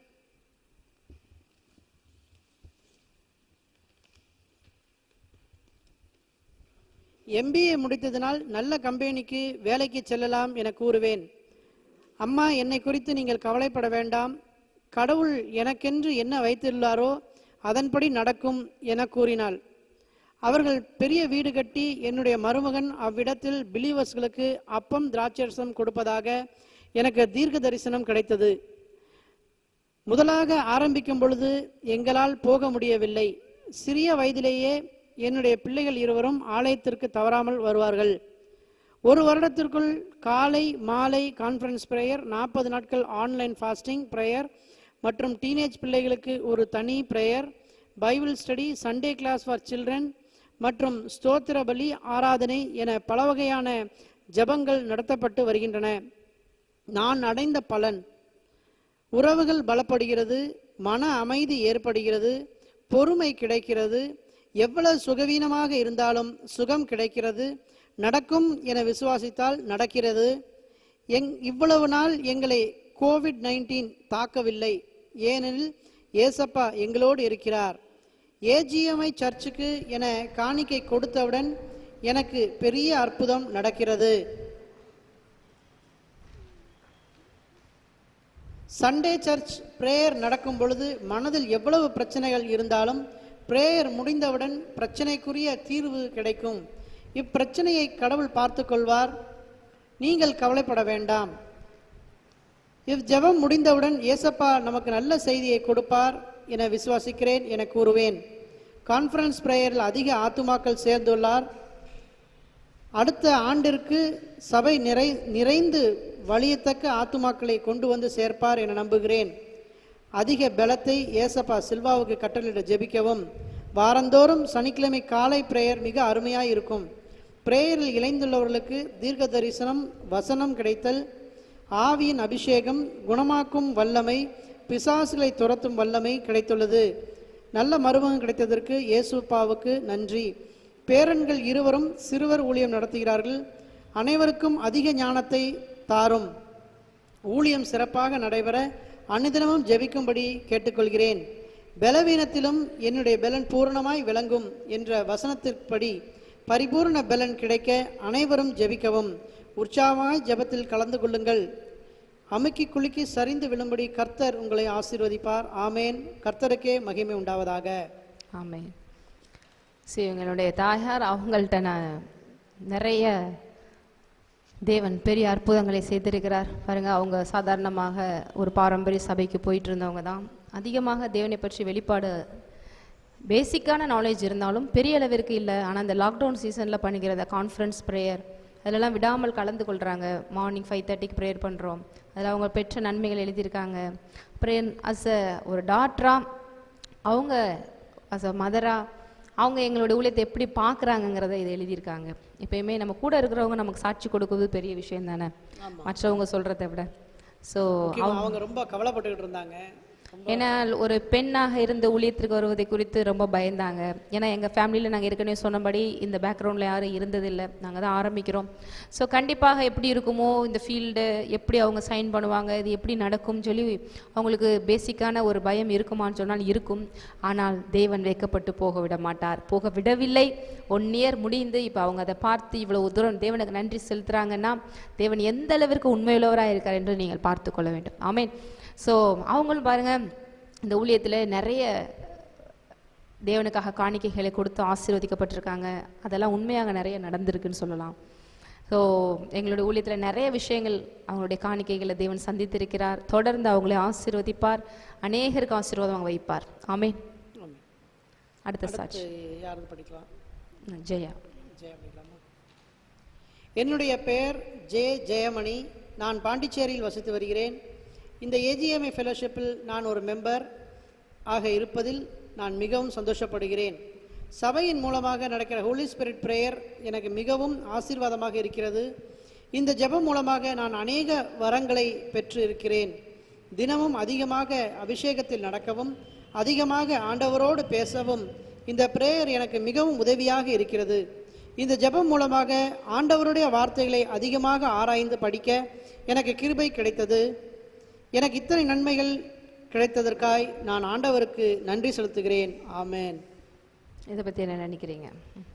எம்பிஏ முடித்ததனால் நல்ல கம்பெனிக்கு வேலைக்கு செல்லலாம் என கூறுவேன் அம்மா என்னை குறித்து நீங்கள் கவலைப்பட வேண்டாம் கடவுள் எனக்கென்று என்ன வைத்துள்ளாரோ அதன்படி நடக்கும் என கூறினாள் அவர்கள் பெரிய வீடு கட்டி என்னுடைய மருமகன் அவ்விடத்தில் பிலீவர்ஸ்களுக்கு அப்பம் திராட்சரசம் கொடுப்பதாக எனக்கு தீர்க்க தரிசனம் கிடைத்தது முதலாக ஆரம்பிக்கும் பொழுது எங்களால் போக முடியவில்லை சிறிய வயதிலேயே என்னுடைய பிள்ளைகள் இருவரும் ஆலயத்திற்கு தவறாமல் வருவார்கள் ஒரு வருடத்திற்குள் காலை மாலை கான்ஃபரன்ஸ் பிரேயர் நாற்பது நாட்கள் ஆன்லைன் ஃபாஸ்டிங் பிரேயர் மற்றும் டீனேஜ் பிள்ளைகளுக்கு ஒரு தனி prayer bible study Sunday class for children மற்றும் ஸ்தோத்திர பலி ஆராதனை என பல வகையான ஜெபங்கள் நடத்தப்பட்டு வருகின்றன நான் அடைந்த பலன் உறவுகள் பலப்படுகிறது மன அமைதி ஏற்படுகிறது பொறுமை கிடைக்கிறது எவ்வளவு சுகவீனமாக இருந்தாலும் சுகம் கிடைக்கிறது நடக்கும் என விசுவாசித்தால் நடக்கிறது எங் இவ்வளவு நாள் எங்களை கோவிட் நைன்டீன் தாக்கவில்லை ஏனெனில் ஏசப்பா எங்களோடு இருக்கிறார் ஏஜிஎம்ஐ சர்ச்சுக்கு என காணிக்கை கொடுத்தவுடன் எனக்கு பெரிய அற்புதம் நடக்கிறது சண்டே சர்ச் பிரேயர் நடக்கும் பொழுது மனதில் எவ்வளவு பிரச்சனைகள் இருந்தாலும் பிரேயர் முடிந்தவுடன் பிரச்சனைக்குரிய தீர்வு கிடைக்கும் இப்பிரச்சனையை கடவுள் பார்த்துக் கொள்வார் நீங்கள் கவலைப்பட வேண்டாம் இவ்ஜெபம் முடிந்தவுடன் ஏசப்பா நமக்கு நல்ல செய்தியை கொடுப்பார் என விசுவாசிக்கிறேன் என கூறுவேன் கான்ஃபரன்ஸ் பிரேயரில் அதிக ஆத்துமாக்கள் சேர்ந்துள்ளார் அடுத்த ஆண்டிற்கு சபை நிறை நிறைந்து வழியத்தக்க ஆத்துமாக்களை கொண்டு வந்து சேர்ப்பார் என நம்புகிறேன் அதிக பலத்தை ஏசப்பா சில்வாவுக்கு கட்டளையிட ஜெபிக்கவும் வாரந்தோறும் சனிக்கிழமை காலை பிரேயர் மிக அருமையாய் இருக்கும் பிரேயரில் இணைந்துள்ளவர்களுக்கு தீர்க்க தரிசனம் வசனம் கிடைத்தல் ஆவியின் அபிஷேகம் குணமாக்கும் வல்லமை பிசாசுகளை துரத்தும் வல்லமை கிடைத்துள்ளது நல்ல மருமகன் கிடைத்ததற்கு இயேசுப்பாவுக்கு நன்றி பேரன்கள் இருவரும் சிறுவர் ஊழியம் நடத்துகிறார்கள் அனைவருக்கும் அதிக ஞானத்தை தாரும் ஊழியம் சிறப்பாக நடைபெற அனுதினமும் ஜெபிக்கும்படி கேட்டுக்கொள்கிறேன் பலவீனத்திலும் என்னுடைய பலன் பூரணமாய் விளங்கும் என்ற வசனத்திற்படி பரிபூரண பலன் கிடைக்க அனைவரும் ஜெபிக்கவும் உற்சாகமாய் ஜெபத்தில் கலந்து கொள்ளுங்கள் அமுக்கி குலுக்கி சரிந்து விழும்படி கர்த்தர் உங்களை ஆசீர்வதிப்பார் ஆமேன் கர்த்தருக்கே மகிமை உண்டாவதாக ஆமென் சரி இவங்களுடைய தாயார் அவங்கள்ட்ட நான் நிறைய தேவன் பெரிய அற்புதங்களை செய்திருக்கிறார் பாருங்க அவங்க சாதாரணமாக ஒரு பாரம்பரிய சபைக்கு போயிட்டு இருந்தவங்க தான் அதிகமாக தேவனை பற்றி வெளிப்பாடு பேசிக்கான நாலேஜ் இருந்தாலும் பெரிய அளவிற்கு இல்லை ஆனால் அந்த லாக்டவுன் சீசனில் பண்ணிக்கிற அந்த கான்ஃபரன்ஸ் ப்ரேயர் அதிலெல்லாம் விடாமல் கலந்து கொள்கிறாங்க மார்னிங் ஃபைவ் தேர்ட்டிக்கு ப்ரேயர் பண்ணுறோம் அதில் அவங்க பெற்ற நன்மைகள் எழுதியிருக்காங்க ப்ரேயர் அஸ் அ ஒரு டாக்டரா அவங்க அஸ் அ மதரா அவங்க எங்களுடைய ஊழியத்தை எப்படி பார்க்குறாங்கங்கிறத இதை எழுதியிருக்காங்க எப்பயுமே நம்ம கூட இருக்கிறவங்க நமக்கு சாட்சி கொடுக்குறது பெரிய விஷயம் தானே மற்றவங்க சொல்கிறத விட ஸோ முக்கியமா அவங்க ரொம்ப கவலைப்பட்டுக்கிட்டு இருந்தாங்க ஏன்னா ஒரு பெண்ணாக இருந்து ஊழியத்திற்கு வருவதை குறித்து ரொம்ப பயந்தாங்க ஏன்னா எங்கள் ஃபேமிலியில் நாங்கள் ஏற்கனவே சொன்னபடி இந்த பேக்ரவுண்டில் யாரும் இருந்ததில்லை நாங்கள் தான் ஆரம்பிக்கிறோம் ஸோ கண்டிப்பாக எப்படி இருக்குமோ இந்த ஃபீல்டு எப்படி அவங்க சைன் பண்ணுவாங்க இது எப்படி நடக்கும்னு சொல்லி அவங்களுக்கு பேசிக்கான ஒரு பயம் இருக்குமான்னு சொன்னால் இருக்கும் ஆனால் தேவன் வைக்கப்பட்டு போக விட மாட்டார் போக விடவில்லை ஒன் இயர் முடிந்து இப்போ அவங்க அதை பார்த்து இவ்வளவு தூரம் தேவனுக்கு நன்றி செலுத்துறாங்கன்னா தேவன் எந்த அளவிற்கு உண்மையுள்ளவராக இருக்கார் என்று நீங்கள் பார்த்து கொள்ள வேண்டும் ஆமென் ஸோ அவங்களும் பாருங்க இந்த ஊழியத்தில் நிறைய தேவனுக்காக காணிக்கைகளை கொடுத்து ஆசீர்வதிக்கப்பட்டிருக்காங்க அதெல்லாம் உண்மையாக நிறைய நடந்திருக்குன்னு சொல்லலாம் ஸோ எங்களுடைய ஊழியத்தில் நிறைய விஷயங்கள் அவங்களுடைய காணிக்கைகளை தேவன் சந்தித்திருக்கிறார் தொடர்ந்து அவங்களை ஆசீர்வதிப்பார் அநேகருக்கு ஆசீர்வாதம் அவங்க வைப்பார் ஆமென் ஆமென். அடுத்த சாட்சி அடுத்து யாராவது படிக்கலாம் ஜெயா ஜெயா படிக்கலாமா என்னுடைய பெயர் ஜே ஜெயமணி நான் பாண்டிச்சேரியில் வசித்து வருகிறேன் இந்த ஏஜிஎம்ஐ ஃபெலோஷிப்பில் நான் ஒரு மெம்பர் ஆக இருப்பதில் நான் மிகவும் சந்தோஷப்படுகிறேன் சபையின் மூலமாக நடக்கிற ஹோலி ஸ்பிரிட் பிரேயர் எனக்கு மிகவும் ஆசீர்வாதமாக இருக்கிறது இந்த ஜெபம் மூலமாக நான் அநேக வரங்களை பெற்று இருக்கிறேன் தினமும் அதிகமாக அபிஷேகத்தில் நடக்கவும் அதிகமாக ஆண்டவரோடு பேசவும் இந்த பிரேயர் எனக்கு மிகவும் உதவியாக இருக்கிறது இந்த ஜெபம் மூலமாக ஆண்டவருடைய வார்த்தைகளை அதிகமாக ஆராய்ந்து படிக்க எனக்கு கிருபை கிடைத்தது எனக்கு இத்தனை நன்மைகள் கிடைத்ததற்காய் நான் ஆண்டவருக்கு நன்றி செலுத்துகிறேன் ஆமென் இதை பற்றி என்ன நினைக்கிறீங்க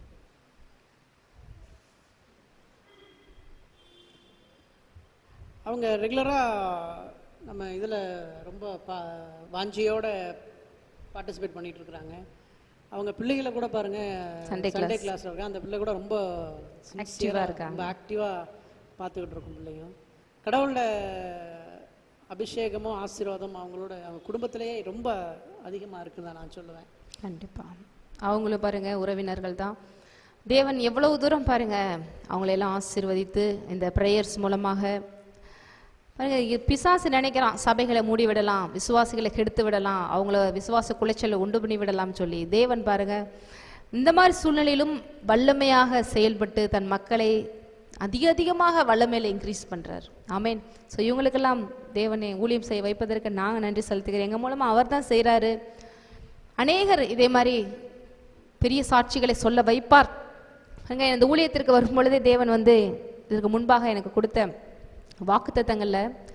அவங்க ரெகுலராக நம்ம இதில் ரொம்ப பா வாஞ்சியோட பார்ட்டிசிபேட் பண்ணிட்டு இருக்கிறாங்க அவங்க பிள்ளைகளை கூட பாருங்க Sunday சண்டே கிளாஸ் இருக்காங்க அந்த பிள்ளை கூட ரொம்ப Active-ஆ சின்சியராக இருக்காங்க. ரொம்ப ஆக்டிவாக பார்த்துக்கிட்டு இருக்கும் பிள்ளைங்க கடவுளோட அபிஷேகமும் ஆசீர்வாதமும் அவங்களோட அவங்க குடும்பத்திலேயே ரொம்ப அதிகமாக இருக்குதான் நான் சொல்லுவேன் கண்டிப்பா அவங்களும் பாருங்க உறவினர்கள் தான் தேவன் எவ்வளவு தூரம் பாருங்க அவங்களையெல்லாம் ஆசீர்வதித்து இந்த ப்ரேயர்ஸ் மூலமாக பாருங்க இ- பிசாசு நினைக்கிறான் சபைகளை மூடி விடலாம் விசுவாசிகளை கெடுத்து விடலாம் அவங்கள விசுவாச குலைச்சலை உண்டு பண்ணி விடலாம்னு சொல்லி தேவன் பாருங்க இந்த மாதிரி சூழ்நிலையிலும் வல்லமையாக செயல்பட்டு தன் மக்களை அதிக அதிகமாக வல்லமையில இன்க்ரீஸ் பண்றார் ஆமென் ஸோ இவங்களுக்கெல்லாம் தேவனை ஊழியம் செய்ய வைப்பதற்கு நாங்கள் நன்றி செலுத்துகிறேன் எங்கள் மூலமாக அவர் தான் செய்கிறாரு அநேகர் இதே மாதிரி பெரிய சாட்சிகளை சொல்ல வைப்பார் அங்க இந்த ஊழியத்திற்கு வரும் பொழுதே தேவன் வந்து இதற்கு முன்பாக எனக்கு கொடுத்த வாக்குத்தத்தங்கள்ல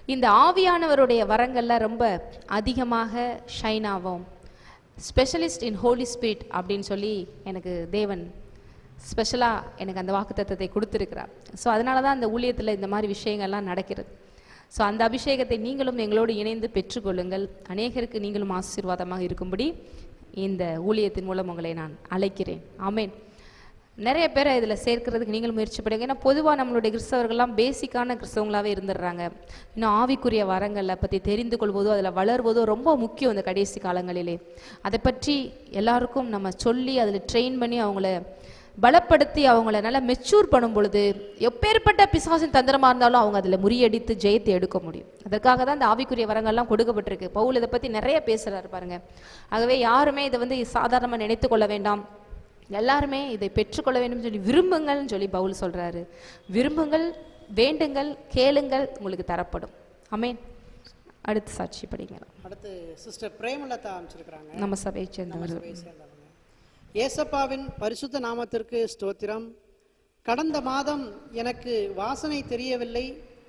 இந்த ஆவியானவருடைய வரங்கள்ல ரொம்ப அதிகமாக ஷைன் ஆகும் ஸ்பெஷலிஸ்ட் இன் ஹோலி ஸ்பிரிட் அப்படின்னு சொல்லி எனக்கு தேவன் ஸ்பெஷலாக எனக்கு அந்த வாக்குத்தத்தத்தை கொடுத்துருக்கிறார் ஸோ அதனால தான் அந்த ஊழியத்தில் இந்த மாதிரி விஷயங்கள்லாம் நடக்கிறது ஸோ அந்த அபிஷேகத்தை நீங்களும் எங்களோடு இணைந்து பெற்றுக்கொள்ளுங்கள் அநேகருக்கு நீங்களும் ஆசீர்வாதமாக இருக்கும்படி இந்த ஊழியத்தின் மூலம் உங்களை நான் அழைக்கிறேன் ஆமென் நிறைய பேரை இதில் சேர்க்கறதுக்கு நீங்களும் முயற்சி பண்ணுங்க ஏன்னா பொதுவாக நம்மளுடைய கிறிஸ்தவர்கள்லாம் பேசிக்கான கிறிஸ்தவங்களாவே இருந்துடுறாங்க இன்னும் ஆவிக்குரிய வரங்களை பற்றி தெரிந்து கொள்வதோ அதில் வளர்வதோ ரொம்ப முக்கியம் இந்த கடைசி காலங்களிலே அதை பற்றி எல்லாருக்கும் நம்ம சொல்லி அதில் ட்ரெயின் பண்ணி அவங்கள பலப்படுத்தி அவங்கள நல்லா மெச்சூர் பண்ணும் பொழுது எப்பேற்பட்ட பிசாசின் தந்திரமா இருந்தாலும் அவங்க அதில் முறியடித்து ஜெயித்து எடுக்க முடியும் அதற்காக தான் இந்த ஆவிக்குரிய வரங்கள்லாம் கொடுக்கப்பட்டிருக்கு பவுல் இதை பற்றி நிறைய பேசுறாரு பாருங்க ஆகவே யாருமே இதை வந்து சாதாரணமாக நினைத்து கொள்ள வேண்டாம் எல்லாருமே இதை பெற்றுக்கொள்ள வேண்டும் சொல்லி விரும்புங்கள்னு சொல்லி பவுல் சொல்றாரு விரும்புங்கள் வேண்டுங்கள் கேளுங்கள் உங்களுக்கு தரப்படும் ஆமென் அடுத்து சாட்சி படிக்கலாம் அடுத்து சிஸ்டர் பிரேமலதா அமைச்சிருக்கிறாங்க நம்ம சபையை சேர்ந்தவர் சபையை சேர்ந்தவங்க ஏசப்பாவின் பரிசுத்த நாமத்திற்கு ஸ்தோத்திரம் கடந்த மாதம் எனக்கு வாசனை தெரியவில்லை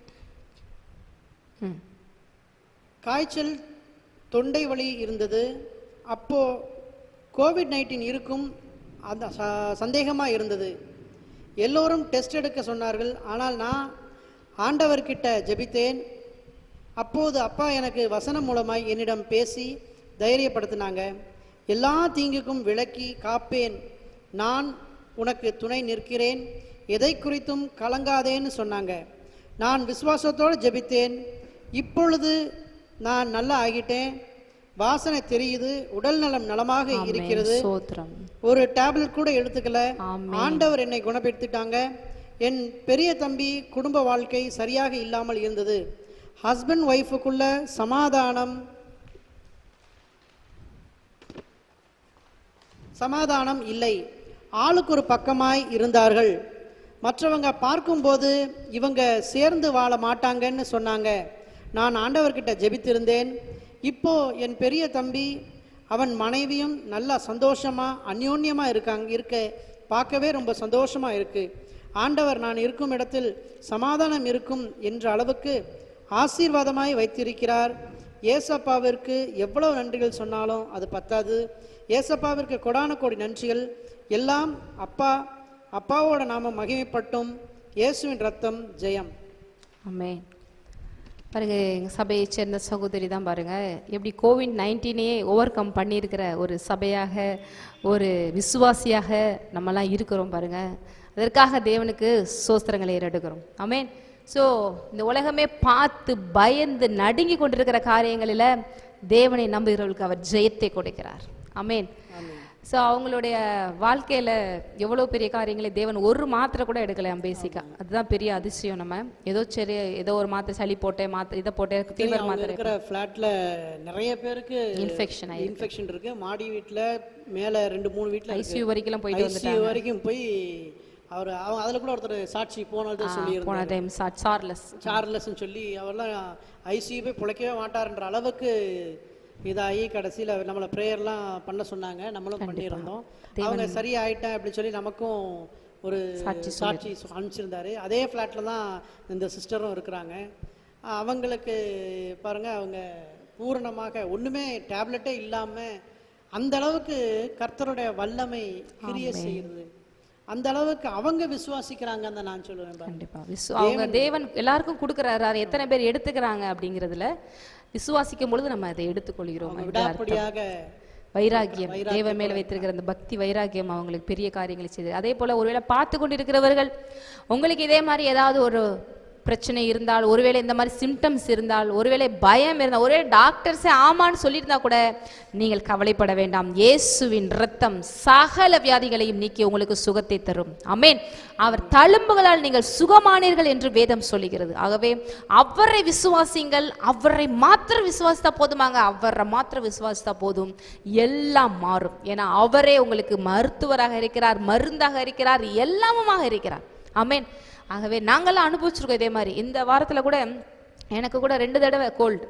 ம் காய்ச்சல் தொண்டை வலி இருந்தது அப்போ கோவிட் நைன்டீன் இருக்கும் அந்த ச- சந்தேகமா இருந்தது எல்லோரும் டெஸ்ட் எடுக்க சொன்னார்கள் ஆனால் நான் ஆண்டவர்கிட்ட ஜெபித்தேன் அப்போது அப்பா எனக்கு வசனம் மூலமாய் என்னிடம் பேசி தைரியப்படுத்தினாங்க எல்லா தீங்குக்கும் விலக்கி காப்பேன் நான் உனக்கு துணை நிற்கிறேன் எதை குறித்தும் கலங்காதேன்னு சொன்னாங்க நான் விசுவாசத்தோடு ஜெபித்தேன் இப்பொழுது நான் நல்லா ஆகிட்டேன் வாசனை தெரியுது உடல் நலம் நலமாக இருக்கிறது சோத்திரம் ஒரு டேப்லெட் கூட எடுத்துக்கல ஆமென். ஆண்டவர் என்னை குணப்படுத்திட்டாங்க என் பெரிய தம்பி குடும்ப வாழ்க்கை சரியாக இல்லாமல் இருந்தது ஹஸ்பண்ட் ஒய்ஃபுக்குள்ள சமாதானம் சமாதானம் இல்லை ஆளுக்கு ஒரு பக்கமாய் இருந்தார்கள் மற்றவங்க பார்க்கும்போது இவங்க சேர்ந்து வாழ மாட்டாங்கன்னு சொன்னாங்க நான் ஆண்டவர்கிட்ட ஜெபித்திருந்தேன் இப்போ என் பெரிய தம்பி அவன் மனைவியும் நல்லா சந்தோஷமா அந்யோன்யமா இருக்காங்க இருக்க பார்க்கவே ரொம்ப சந்தோஷமா இருக்கு ஆண்டவர் நான் இருக்கும் இடத்தில் சமாதானம் இருக்கும் என்ற அளவுக்கு ஆசீர்வாதமாய் வைத்திருக்கிறார் ஏசப்பாவிற்கு எவ்வளவு நன்றிகள் சொன்னாலும் அது பத்தாது ஏசப்பாவிற்கு கொடான கோடி நன்றிகள் எல்லாம் அப்பா அப்பாவோட நாம மகிமைப்பட்டும் இயேசுவின் ரத்தம் ஜெயம் ஆமென் பாருங்க எங்கள் சபையை சேர்ந்த சகோதரி தான் பாருங்க எப்படி கோவிட் நைன்டீனே ஓவர் கம் பண்ணியிருக்கிற ஒரு சபையாக ஒரு விசுவாசியாக நம்மலாம் இருக்கிறோம் பாருங்க அதற்காக தேவனுக்கு சோஸ்திரங்களை ஏறெடுக்கிறோம் ஆமென் ஸோ இந்த உலகமே பார்த்து பயந்து நடுங்கி கொண்டிருக்கிற காரியங்களில் தேவனை நம்புகிறவர்களுக்கு அவர் ஜெயத்தை கொடுக்கிறார் ஆமென் ஸோ அவங்களுடைய வாழ்க்கையில எவ்வளோ பெரிய காரியங்களை தேவன் ஒரு மாத்திரை கூட எடுக்கலையாம் பேசிக்கா அதுதான் பெரிய அதிசயம் நம்ம ஏதோ சரி ஏதோ ஒரு மாத்திரை சளி போட்டேன் மாத்திரை இதை போட்டேன் ஃபீவர் அவங்க மாத்திரை இருக்கிற ஃப்ளாட்ல நிறைய பேருக்கு இன்ஃபெக்ஷன் ஆகி இன்ஃபெக்ஷன் இருக்கு மாடி வீட்ல மேல ரெண்டு மூணு வீட்ல ஐசியூ வரைக்கும் போயிட்டு வந்து ஐசியூ வரைக்கும் போய் அவர் அவன் அதுல கூட ஒருத்தர் சாட்சி போனது சொல்லி போன டைம் சார்லஸ் சார்லஸ்ன்னு சொல்லி அவர்லாம் ஐசியூ போய் பிழைக்கவே மாட்டார்ன்ற அளவுக்கு இதாகி கடைசியில் நம்மளை ப்ரேயர்லாம் பண்ண சொன்னாங்க நம்மளும் பண்ணியிருந்தோம் அவங்க சரியாயிட்டேன் அப்படின்னு சொல்லி நமக்கும் ஒரு சாட்சி சொ- அனுப்பிச்சிருந்தாரு அதே ஃப்ளாட்ல தான் இந்த சிஸ்டரும் இருக்கிறாங்க அஹ் அவங்களுக்கு பாருங்க அவங்க பூரணமாக ஒண்ணுமே டேப்லெட்டே இல்லாம அந்த அளவுக்கு கர்த்தருடைய வல்லமை கிரிய செய்யுது அந்த அளவுக்கு அவங்க விசுவாசிக்கிறாங்கன்னு தான் நான் சொல்லுவேன் பாருங்க. கண்டிப்பா விசு அவங்க தேவன் எல்லாருக்கும் கொடுக்குறாரு அதை எத்தனை பேர் எடுத்துக்கிறாங்க அப்படிங்கிறதுல விசுவாசிக்கும் பொழுது நம்ம அதை எடுத்துக்கொள்கிறோம் விடாப்படியாக வைராக்கியம் தேவ மேல வைத்திருக்கிற அந்த பக்தி வைராக்கியம் அவங்களுக்கு பெரிய காரியங்களை செய்து அதே போல ஒருவேளை பார்த்து கொண்டிருக்கிறவர்கள் உங்களுக்கு இதே மாதிரி ஏதாவது ஒரு பிரச்சனை இருந்தால் ஒருவேளை இந்த மாதிரி சிம்டம்ஸ் இருந்தால் ஒருவேளை பயம் இருந்தால் ஒரே டாக்டர்ஸே ஆமான்னு சொல்லியிருந்தா கூட நீங்கள் கவலைப்பட வேண்டாம் இயேசுவின் ரத்தம் சகல வியாதிகளையும் நீக்கி உங்களுக்கு சுகத்தை தரும் ஆமென் அவர் தழும்புகளால் நீங்கள் சுகமானீர்கள் என்று வேதம் சொல்லுகிறது ஆகவே அவரை விசுவாசிங்கள் அவரை மாத்திரம் விசுவாசித்தா போதுமாங்க அவரை மாத்திரம் விசுவாசித்தா போதும் எல்லாம் மாறும் ஏன்னா அவரே உங்களுக்கு மருத்துவராக இருக்கிறார் மருந்தாக இருக்கிறார் எல்லாமுமாக இருக்கிறார் ஆமென் ஆகவே நாங்களாம் அனுபவிச்சிருக்கோம் இதே மாதிரி இந்த வாரத்துல கூட எனக்கு கூட ரெண்டு தடவை கோல்டு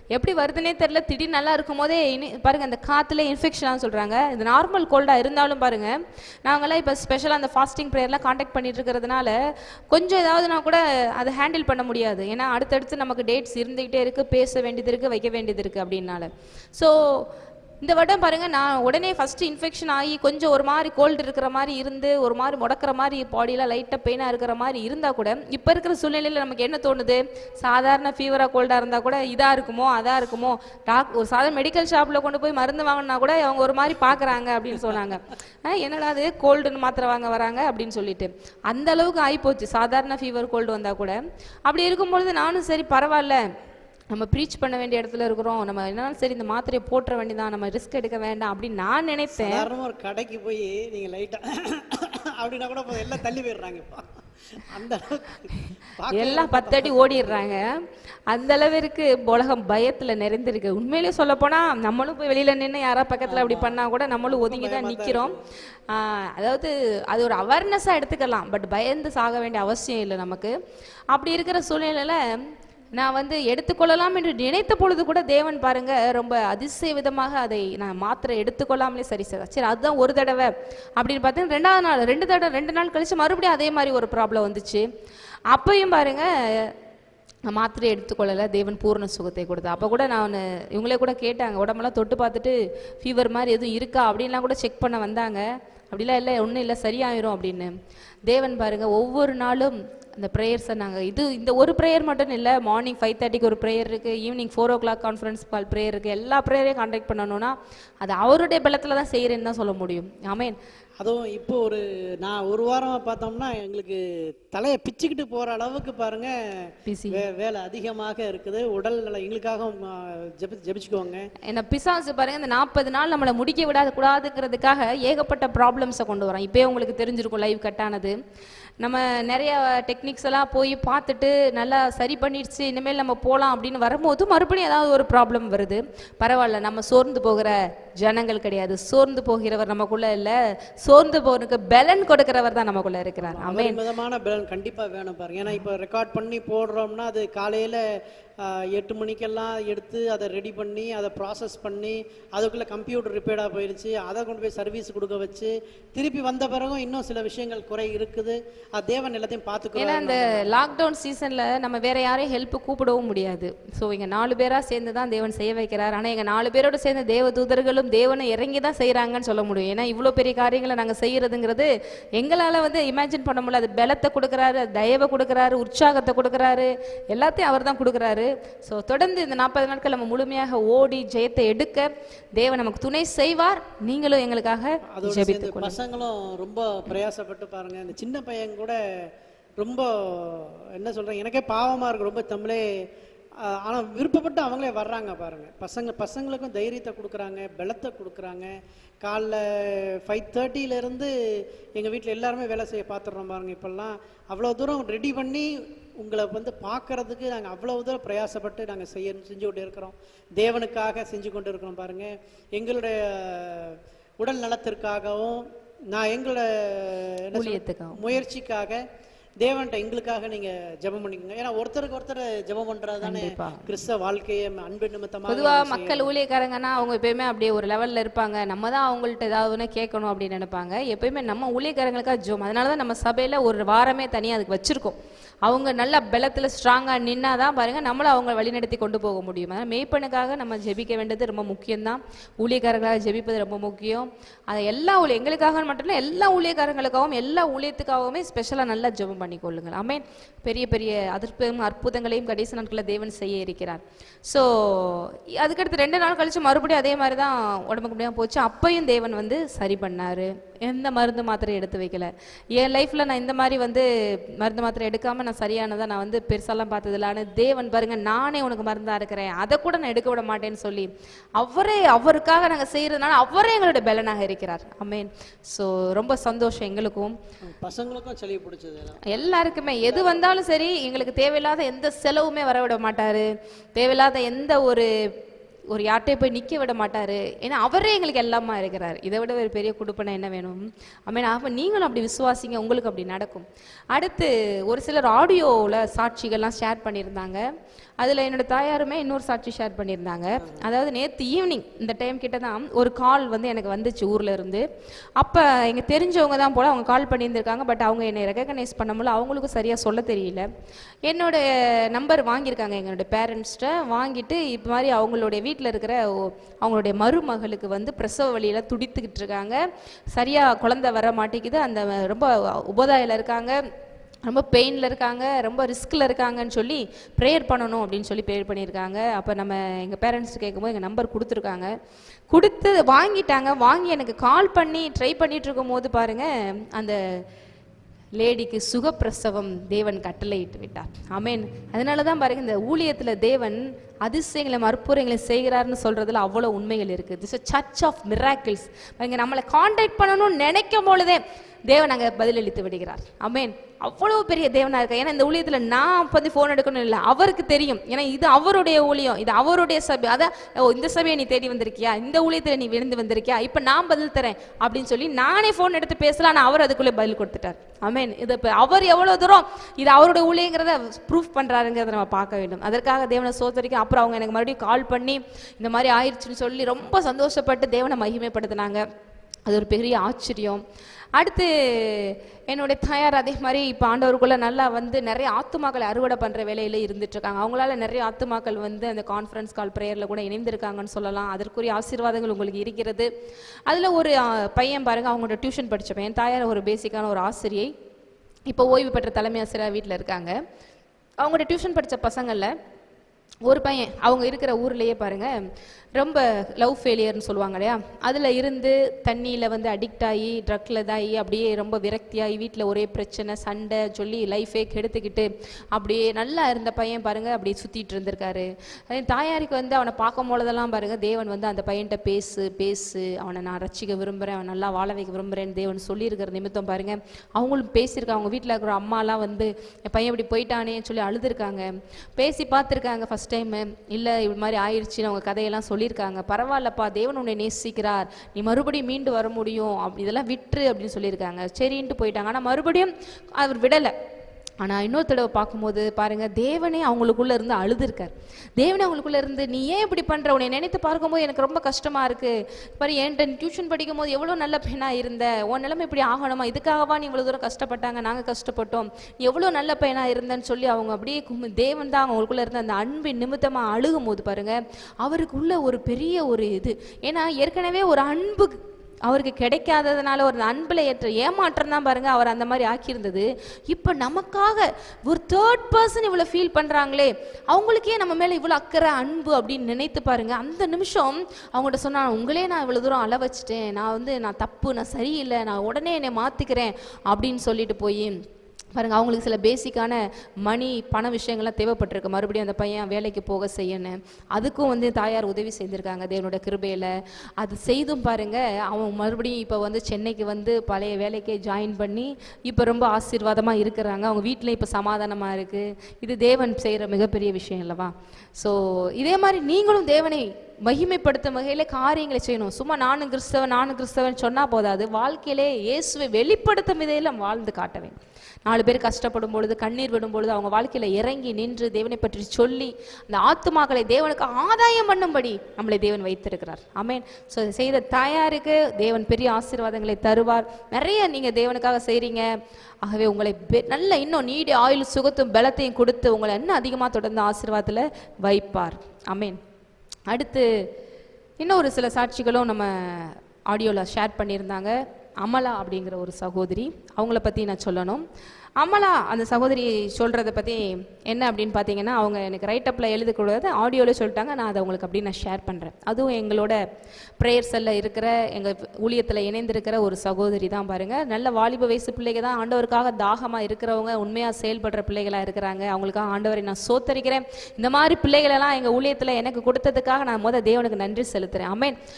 எப்படி வருதுன்னே தெரியல திடீர்னு நல்லா இருக்கும் போதே இனி- பாருங்க அந்த காத்துல இன்ஃபெக்ஷனாக சொல்றாங்க இது நார்மல் கோல்டா இருந்தாலும் பாருங்க நாங்கெல்லாம் இப்போ ஸ்பெஷலாக அந்த ஃபாஸ்டிங் ப்ரேயர்லாம் காண்டாக்ட் பண்ணிட்டு இருக்கிறதுனால கொஞ்சம் ஏதாவதுனா கூட அதை ஹேண்டில் பண்ண முடியாது ஏன்னா அடுத்தடுத்து நமக்கு டேட்ஸ் இருந்துகிட்டே இருக்கு பேச வேண்டியது இருக்கு வைக்க வேண்டியது இருக்கு அப்படின்னால ஸோ இந்த வருடம் பாருங்க நான் உடனே ஃபர்ஸ்ட் இன்ஃபெக்ஷன் ஆகி கொஞ்சம் ஒரு மாதிரி கோல்டு இருக்கிற மாதிரி இருந்து ஒரு மாதிரி முடக்கிற மாதிரி பாடியில லைட்டாக பெயினாக இருக்கிற மாதிரி இருந்தால் கூட இப்போ இருக்கிற சூழ்நிலையில் நமக்கு என்ன தோணுது சாதாரண ஃபீவராக கோல்டாக இருந்தால் கூட இதாக இருக்குமோ அதாக இருக்குமோ டாக் ஒரு சாதாரண மெடிக்கல் ஷாப்பில் கொண்டு போய் மருந்து வாங்கினா கூட அவங்க ஒரு மாதிரி பார்க்குறாங்க அப்படின்னு சொன்னாங்க ஆ, என்னடா அது கோல்டுன்னு மாத்திரை வாங்க வராங்க அப்படின்னு சொல்லிட்டு அந்த அளவுக்கு ஆகிப்போச்சு சாதாரண ஃபீவர் கோல்டு வந்தால் கூட அப்படி இருக்கும்பொழுது நானும் சரி பரவாயில்ல நம்ம ப்ரீச் பண்ண வேண்டிய இடத்துல இருக்கிறோம் நம்ம என்னாலும் சரி இந்த மாத்திரையை போட்டுற வேண்டியதான் நம்ம ரிஸ்க் எடுக்க வேண்டாம் அப்படின்னு நான் நினைத்தேன் சாதாரணமா ஒரு கடைக்கு போய் நீங்க லைட்டா அப்படின்னா கூட போதும், எல்லாம் தள்ளி போயிடுறாங்க இப்போ அந்த அளவுக்கு பார்க்க எல்லாம் பத்தடி ஓடிடுறாங்க அந்த அளவிற்கு உலகம் பயத்துல நிறைந்திருக்கு உண்மையிலேயே சொல்ல போனா நம்மளும் போய் வெளியில நின்று யாரா பக்கத்துல அப்படி பண்ணா கூட நம்மளும் ஒதுங்கி தான் நிக்கிறோம் ஆஹ் அதாவது அது ஒரு அவேர்னஸா எடுத்துக்கலாம் பட் பயந்து சாக வேண்டிய அவசியம் இல்லை நமக்கு அப்படி இருக்கிற சூழ்நிலையில நான் வந்து எடுத்துக்கொள்ளலாம் என்று நினைத்த பொழுது கூட தேவன் பாருங்க ரொம்ப அதிசய விதமாக அதை நான் மாத்திரை எடுத்துக்கொள்ளாமலே சரி சார் சரி அதுதான் ஒரு தடவை அப்படின்னு பார்த்தீங்கன்னா ரெண்டாவது நாள் ரெண்டு தடவை ரெண்டு நாள் கழிச்சு மறுபடியும் அதே மாதிரி ஒரு ப்ராப்ளம் வந்துச்சு அப்பயும் பாருங்க நான் மாத்திரை எடுத்துக்கொள்ளலை தேவன் பூரண சுகத்தை கொடுத்தா அப்போ கூட நான் இவங்களே கூட கேட்டாங்க உடம்பெல்லாம் தொட்டு பார்த்துட்டு ஃபீவர் மாதிரி எதுவும் இருக்கா அப்படின்லாம் கூட செக் பண்ண வந்தாங்க அப்படிலாம் இல்லை ஒன்றும் இல்லை சரியாயிரும் அப்படின்னு தேவன் பாருங்க ஒவ்வொரு நாளும் அந்த ப்ரேயர்ஸை நாங்கள் இது இந்த ஒரு ப்ரேயர் மட்டும் இல்லை மார்னிங் ஃபைவ் தேர்ட்டிக்கு ஒரு ப்ரேயர் இருக்குது evening four o'clock conference call prayer இருக்குது எல்லா ப்ரேயரையும் கான்டாக்ட் பண்ணணும்னா அது அவருடைய பலத்தில் தான் செய்கிறேன்னு தான் சொல்ல முடியும் ஆமேன் அதுவும் இப்போ ஒரு நான் ஒரு வாரமா பார்த்தோம்னா எங்களுக்கு தலையை பிச்சுக்கிட்டு போற அளவுக்கு பாருங்க பிஸி வே- வேலை அதிகமாக இருக்குது உடல் நல எங்களுக்காக ஆ, ஜெபி ஜெபிச்சுக்கோங்க என்ன பிசாசு பாருங்க இந்த நாற்பது நாள் நம்மளை முடிக்க விடாத கூடாதுங்கிறதுக்காக ஏகப்பட்ட ப்ராப்ளம்ஸை கொண்டு வரோம் இப்போயே உங்களுக்கு தெரிஞ்சிருக்கும் லைவ் கட் ஆனது நம்ம நிறைய டெக்னிக்ஸ் எல்லாம் போய் பார்த்துட்டு நல்லா சரி பண்ணிடுச்சு இனிமேல் நம்ம போகலாம் அப்படின்னு வரும்போது மறுபடியும் ஏதாவது ஒரு ப்ராப்ளம் வருது பரவாயில்ல நம்ம சோர்ந்து போகிற ஜனங்கள் கிடையாது சோர்ந்து போகிறவர் நமக்குள்ள இல்லை சோர்ந்து போகிறதுக்கு பலன் கொடுக்கிறவர் தான் நமக்குள்ள இருக்கிறார் ஆமென் அபரிமிதமான பலன் கண்டிப்பா வேணும் பாருங்க ஏன்னா இப்போ ரெக்கார்ட் பண்ணி போடுறோம்னா அது காலையில ஆ, எட்டு மணிக்கெல்லாம் எடுத்து அதை ரெடி பண்ணி அதை ப்ராசஸ் பண்ணி அதுக்குள்ள கம்ப்யூட்டர் ரிப்பேர்டாக போயிடுச்சு அதை கொண்டு போய் சர்வீஸ் கொடுக்க வச்சு திருப்பி வந்த பிறகும் இன்னும் சில விஷயங்கள் குறை இருக்குது அது தேவன் எல்லாத்தையும் ஏன்னா பார்த்துக்கிறோம் இந்த லாக்டவுன் சீசன்ல நம்ம வேற யாரையும் ஹெல்ப் கூப்பிடவும் முடியாது ஸோ இங்க நாலு பேரா சேர்ந்து தான் தேவன் செய்ய வைக்கிறார் ஆனா எங்க நாலு பேரோட சேர்ந்து தேவ தூதர்களும் தேவனை இறங்கி தான் செய்றாங்கன்னு சொல்ல முடியும் ஏன்னா இவ்வளோ பெரிய காரியங்களை நாங்க செய்யறதுங்கிறது எங்களால வந்து இமேஜின் பண்ண முடியல அது பலத்தை கொடுக்குறாரு தயவை கொடுக்குறாரு உற்சாகத்தை கொடுக்குறாரு எல்லாத்தையும் அவர் தான் கொடுக்குறாரு ஸோ தொடர்ந்து இந்த நாற்பது நாட்கள் நம்ம முழுமையாக ஓடி ஜெயத்தை எடுக்க தேவன் நமக்கு துணை செய்வார் நீங்களும் எங்களுக்காக அதோட ஜெபித்து சேர்ந்து பசங்களும் ரொம்ப பிரயாசப்பட்டு பாருங்க இந்த சின்ன பையன் கூட ரொம்ப என்ன சொல்றேன் எனக்கே பாவமா இருக்கு ரொம்ப தமிழே ஆஹ் ஆனா விருப்பப்பட்டு அவங்களே வர்றாங்க பாருங்க பசங்க பசங்களுக்கும் தைரியத்தை கொடுக்குறாங்க பலத்தை கொடுக்குறாங்க காலைல ஃபைவ் இருந்து எங்க வீட்டில் எல்லாருமே வேலை செய்ய பார்த்துடுறோம் பாருங்க இப்பெல்லாம் அவ்வளோ தூரம் ரெடி பண்ணி உங்களை வந்து பார்க்கறதுக்கு நாங்கள் அவ்வளவு தூரம் பிரயாசப்பட்டு நாங்கள் செய்ய செஞ்சு கொண்டு இருக்கிறோம் தேவனுக்காக செஞ்சு கொண்டு இருக்கிறோம் பாருங்க எங்களுடைய உடல் நலத்திற்காகவும் நான் எங்களோட என்ன சொல்றது, ஊழியத்துக்காக முயற்சிக்காக தேவன்ட்ட எங்களுக்காக நீங்க ஜெபம் பண்ணிக்கோங்க ஏன்னா ஒருத்தருக்கு ஒருத்தர் ஜெபம் பண்றது தானே கண்டிப்பா. கிறிஸ்தவ வாழ்க்கையை அன்பு நிமித்தமாக பொதுவா மக்கள் ஊழியக்காரங்கன்னா அவங்க எப்பயுமே அப்படியே ஒரு லெவல்ல இருப்பாங்க நம்ம தான் அவங்கள்ட்ட ஏதாவது ஒன்று கேட்கணும் அப்படின்னு நினைப்பாங்க எப்பயுமே நம்ம ஊழியக்காரங்களுக்காக ஜோம் அதனால தான் நம்ம சபையில ஒரு வாரமே தனியா அதுக்கு வச்சிருக்கோம் அவங்க நல்ல பலத்துல ஸ்ட்ராங்கா நின்னா தான் பாருங்க நம்மள அவங்க வழிநடத்தி கொண்டு போக முடியும் அதனால மேய்ப்பனுக்காக நம்ம ஜெபிக்க வேண்டியது ரொம்ப முக்கியம்தான் ஊழியக்காரர்களாக ஜெபிப்பது ரொம்ப முக்கியம் அதை எல்லா ஊழிய எங்களுக்காக மட்டும் இல்லை எல்லா ஊழியக்காரங்களுக்காகவும் எல்லா ஊழியத்துக்காகவுமே ஸ்பெஷலா நல்லா ஜெபம் பண்ணிக்கொள்ளுங்கள் ஆமென் பெரிய பெரிய அதிர்ப்பும் அற்புதங்களையும் கடைசி நாட்களில் தேவன் செய்ய இருக்கிறார் ஸோ அதுக்கடுத்து ரெண்டு நாள் கழிச்சு மறுபடியும் அதே மாதிரி தான் உடம்புக்கு முடியாமல் போச்சு அப்பையும் தேவன் வந்து சரி பண்ணாரு எந்த மருந்து மாத்திரை எடுத்து வைக்கல என் லைஃப்ல நான் இந்த மாதிரி வந்து மருந்து மாத்திரை எடுக்காம நான் சரியானதா நான் வந்து பெருசாலாம் பார்த்ததில்ல ஆனால் தேவன் பாருங்க நானே உனக்கு மருந்தா இருக்கிறேன் அதை கூட நான் எடுக்க விட மாட்டேன்னு சொல்லி அவரே அவருக்காக நாங்க செய்யறதுனால அவரே எங்களுடைய பலனாக இருக்கிறார் அமேன் ஸோ ரொம்ப சந்தோஷம் எங்களுக்கும் பசங்களுக்கும் சளி பிடிச்சது எல்லாம். எல்லாருக்குமே எது வந்தாலும் சரி எங்களுக்கு தேவையில்லாத எந்த செலவுமே வரவிட மாட்டாரு தேவையில்லாத எந்த ஒரு ஒரு யார்கிட்டயும் போய் நிக்க விட மாட்டாரு ஏன்னா அவரே எங்களுக்கு எல்லாமா இருக்கிறார் இதை விட ஒரு பெரிய குடுப்பனை என்ன வேணும் ஆமென் அப்ப நீங்களும் அப்படி விசுவாசிங்க உங்களுக்கு அப்படி நடக்கும் அடுத்து ஒரு சிலர் ஆடியோவில் சாட்சிகள்லாம் ஷேர் பண்ணியிருந்தாங்க அதில் என்னோட தாயாருமே இன்னொரு சாட்சி ஷேர் பண்ணியிருந்தாங்க அதாவது நேற்று ஈவினிங் இந்த டைம் கிட்ட தான் ஒரு கால் வந்து எனக்கு வந்துச்சு ஊர்ல இருந்து அப்போ எங்க தெரிஞ்சவங்க தான் போல அவங்க கால் பண்ணியிருந்திருக்காங்க பட் அவங்க என்னை ரெகக்னைஸ் பண்ண முடியல அவங்களுக்கும் சரியாக சொல்ல தெரியல என்னோட நம்பர் வாங்கியிருக்காங்க எங்களோட பேரண்ட்ஸ்கிட்ட வாங்கிட்டு இப்போ மாதிரி அவங்களுடைய வீட்டில் இருக்கிற ஒ- அவங்களுடைய மருமகளுக்கு வந்து பிரசவ வழியில துடித்துக்கிட்டு இருக்காங்க சரியா குழந்தை வர மாட்டேங்குது அந்த ரொம்ப உபதாயில இருக்காங்க ரொம்ப பெயினில் இருக்காங்க ரொம்ப ரிஸ்கில் இருக்காங்கன்னு சொல்லி ப்ரேயர் பண்ணணும் அப்படின்னு சொல்லி ப்ரேயர் பண்ணியிருக்காங்க அப்போ நம்ம எங்கள் பேரண்ட்ஸ் கேட்கும்போது எங்கள் நம்பர் கொடுத்துருக்காங்க கொடுத்து வாங்கிட்டாங்க வாங்கி எனக்கு கால் பண்ணி ட்ரை பண்ணிட்டு இருக்கும்போது பாருங்க அந்த லேடிக்கு சுகப்பிரசவம் தேவன் கட்டளையிட்டு விட்டார் ஆமென் அதனால தான் பாருங்க இந்த ஊழியத்துல தேவன் அதிசயங்களை அற்புதங்களை செய்கிறாருன்னு சொல்றதுல அவ்வளோ உண்மைகள் இருக்கு திஸ் சர்ச் ஆஃப் மிராக்கிள்ஸ் பாருங்க நம்மளை காண்டாக்ட் பண்ணணும்னு நினைக்கும் பொழுதே தேவன் அங்கே பதிலளித்து விடுகிறார் ஆமென் அவ்வளவு பெரிய தேவனா இருக்க ஏன்னா இந்த ஊழியத்துல நான் வந்து ஃபோன் எடுக்கணும் இல்லை அவருக்கு தெரியும் ஏன்னா இது அவருடைய ஊழியம் இது அவருடைய சபை அதான் ஓ இந்த சபையை நீ தேடி வந்திருக்கியா இந்த ஊழியத்துல நீ விழுந்து வந்திருக்கியா இப்போ நான் பதில் தரேன் அப்படின்னு சொல்லி நானே ஃபோன் எடுத்து பேசலாம் ஆனால் அவர் அதுக்குள்ளே பதில் கொடுத்துட்டார் ஆமென் இது இப்போ அவர் எவ்வளவு தூரம் இது அவருடைய ஊழியங்கிறத ப்ரூஃப் பண்றாருங்கிறத நம்ம பார்க்க வேண்டும் அதற்காக தேவனை சோதரிக்க அப்புறம் அவங்க எனக்கு மறுபடியும் கால் பண்ணி இந்த மாதிரி ஆயிடுச்சுன்னு சொல்லி ரொம்ப சந்தோஷப்பட்டு தேவனை மகிமைப்படுத்தினாங்க அது ஒரு பெரிய ஆச்சரியம் அடுத்து என்னுடைய தாயார் அதே மாதிரி இப்போ ஆண்டவருக்குள்ள நல்லா வந்து நிறைய ஆத்துமாக்களை அறுவடை பண்ற வேலையில இருந்துட்டு இருக்காங்க அவங்களால நிறைய ஆத்துமாக்கள் வந்து அந்த கான்ஃபரன்ஸ் கால் ப்ரேயர்ல கூட இணைந்திருக்காங்கன்னு சொல்லலாம் அதற்குரிய ஆசீர்வாதங்கள் உங்களுக்கு இருக்கிறது அதுல ஒரு ஆ, பையன் பாருங்க அவங்களோட டியூஷன் படிச்ச பையன் தாயார் ஒரு பேசிக்கான ஒரு ஆசிரியை இப்போ ஓய்வு பெற்ற தலைமை ஆசிரியர் வீட்டில் இருக்காங்க அவங்களோட டியூஷன் படிச்ச பசங்கள்ல ஒரு பையன் அவங்க இருக்கிற ஊர்லயே பாருங்க ரொம்ப லவ் ஃபெயிலியர்னு சொல்லுவாங்க இல்லையா அதில் இருந்து தண்ணியில் வந்து அடிக்ட் ஆகி ட்ரக்கில் இதாகி அப்படியே ரொம்ப விரக்தியாகி வீட்டில் ஒரே பிரச்சனை சண்டை சொல்லி லைஃபே கெடுத்துக்கிட்டு அப்படியே நல்லா இருந்த பையன் பாருங்க அப்படியே சுற்றிட்டு இருந்திருக்காரு அதே தாயாருக்கு வந்து அவனை பார்க்கும் பொழுதெல்லாம் பாருங்க தேவன் வந்து அந்த பையன்கிட்ட பேசு பேசு அவனை நான் ரட்சிக்க விரும்புகிறேன் அவன் நல்லா வாழ வைக்க விரும்புகிறேன் தேவன் சொல்லியிருக்கிற நிமித்தம் பாருங்க அவங்களும் பேசியிருக்காங்க அவங்க வீட்டில் இருக்கிற அம்மாலாம் வந்து என் பையன் இப்படி போயிட்டானேன்னு சொல்லி அழுதுருக்காங்க பேசி பார்த்துருக்காங்க ஃபர்ஸ்ட் டைம் இல்லை இது மாதிரி ஆயிடுச்சுன்னு அவங்க கதையெல்லாம் சொல்லியிருக்காங்க பரவாயில்லப்பா தேவன் உன்னை நேசிக்கிறார் நீ மறுபடியும் மீண்டு வர முடியும் அப்படி இதெல்லாம் விட்டுரு அப்படின்னு சொல்லியிருக்காங்க சரின்ட்டு போயிட்டாங்க ஆனால் மறுபடியும் அவர் விடலை ஆனா இன்னொரு தடவை பார்க்கும்போது பாருங்க தேவனே அவங்களுக்குள்ள இருந்து அழுதுருக்கார் தேவனே அவங்களுக்குள்ள இருந்து நீ ஏன் இப்படி பண்ற உன்னை நினைத்து பார்க்கும்போது எனக்கு ரொம்ப கஷ்டமா இருக்கு பாரு என்கிட்ட டியூஷன் படிக்கும் போது எவ்வளவு நல்ல பையனா இருந்த உன் நிலைமை இப்படி ஆகணுமா இதுக்காகவா நீ இவ்வளவு தூரம் கஷ்டப்பட்டாங்க நாங்க கஷ்டப்பட்டோம் நீ எவ்வளவு நல்ல பையனா இருந்தேன்னு சொல்லி அவங்க அப்படியே கும்மி தேவன் தான் அவங்களுக்குள்ள இருந்த அந்த அன்பின் நிமித்தமா அழுகும் போது பாருங்க அவருக்குள்ள ஒரு பெரிய ஒரு இது ஏன்னா ஏற்கனவே ஒரு அன்பு அவருக்கு கிடைக்காததுனால ஒரு அன்பில் ஏற்ற ஏமாற்றம் தான் பாருங்க அவர் அந்த மாதிரி ஆக்கியிருந்தது இப்போ நமக்காக ஒரு தேர்ட் பர்சன் இவ்வளோ ஃபீல் பண்ணுறாங்களே அவங்களுக்கே நம்ம மேலே இவ்வளோ அக்கறை அன்பு அப்படின்னு நினைத்து பாருங்க அந்த நிமிஷம் அவங்கள்ட்ட சொன்னா உங்களே நான் இவ்வளோ தூரம் அள வச்சிட்டேன் நான் வந்து நான் தப்பு நான் சரியில்லை நான் உடனே என்னை மாற்றிக்கிறேன் அப்படின்னு சொல்லிட்டு போய் பாருங்க அவங்களுக்கு சில பேசிக்கான மணி பண விஷயங்கள்லாம் தேவைப்பட்டிருக்கு மறுபடியும் அந்த பையன் வேலைக்கு போக செய்யணும் அதுக்கும் வந்து தாயார் உதவி செய்திருக்காங்க தேவனோட கிருபையில அது செய்தும் பாருங்க அவன் மறுபடியும் இப்போ வந்து சென்னைக்கு வந்து பழைய வேலைக்கே ஜாயின் பண்ணி இப்போ ரொம்ப ஆசீர்வாதமா இருக்கிறாங்க அவங்க வீட்டில் இப்போ சமாதானமா இருக்கு இது தேவன் செய்கிற மிகப்பெரிய விஷயம் அல்லவா ஸோ இதே மாதிரி நீங்களும் தேவனை மகிமைப்படுத்தும் வகையில காரியங்களை செய்யணும் சும்மா நானும் கிறிஸ்தவன் நானும் கிறிஸ்தவன் சொன்னா போதாது வாழ்க்கையிலே இயேசுவை வெளிப்படுத்தும் விதையில வாழ்ந்து காட்ட வேண்டும் நாலு பேர் கஷ்டப்படும் பொழுது கண்ணீர் விடும் பொழுது அவங்க வாழ்க்கையில இறங்கி நின்று தேவனை பற்றி சொல்லி அந்த ஆத்துமாக்களை தேவனுக்கு ஆதாயம் பண்ணும்படி நம்மளை தேவன் வைத்திருக்கிறார் ஆமென் ஸோ செய்த தாயாருக்கு தேவன் பெரிய ஆசீர்வாதங்களை தருவார் நிறைய நீங்க தேவனுக்காக செய்றீங்க ஆகவே உங்களை பெ- நல்ல இன்னும் நீடி ஆயுள் சுகத்தும் பலத்தையும் கொடுத்து உங்களை இன்னும் அதிகமா தொடர்ந்து ஆசீர்வாதத்துல வைப்பார் ஆமென் அடுத்து இன்னும் ஒரு சில சாட்சிகளும் நம்ம ஆடியோவில் ஷேர் பண்ணியிருந்தாங்க அமலா அப்படிங்கிற ஒரு சகோதரி அவங்கள பற்றி நான் சொல்லணும் அமலா அந்த சகோதரி சொல்கிறத பற்றி என்ன அப்படின்னு பார்த்தீங்கன்னா அவங்க எனக்கு ரைட்டப்பில் எழுதக்கூடாது ஆடியோவில் சொல்லிட்டாங்க நான் அதை உங்களுக்கு அப்படி நான் ஷேர் பண்ணுறேன் அதுவும் எங்களோட ப்ரேயர் செல்ல இருக்கிற எங்கள் ஊழியத்தில் இணைந்திருக்கிற ஒரு சகோதரி தான் பாருங்கள் நல்ல வாலிப வயசு பிள்ளைங்க தான் ஆண்டவருக்காக தாகமாக இருக்கிறவங்க உண்மையாக செயல்படுற பிள்ளைகளாக இருக்கிறாங்க அவங்களுக்காக ஆண்டவரை நான் சோத்தரிக்கிறேன் இந்த மாதிரி பிள்ளைகளெல்லாம் எங்கள் ஊழியத்தில் எனக்கு கொடுத்ததுக்காக நான் முத தேவனுக்கு நன்றி செலுத்துகிறேன் ஆமென்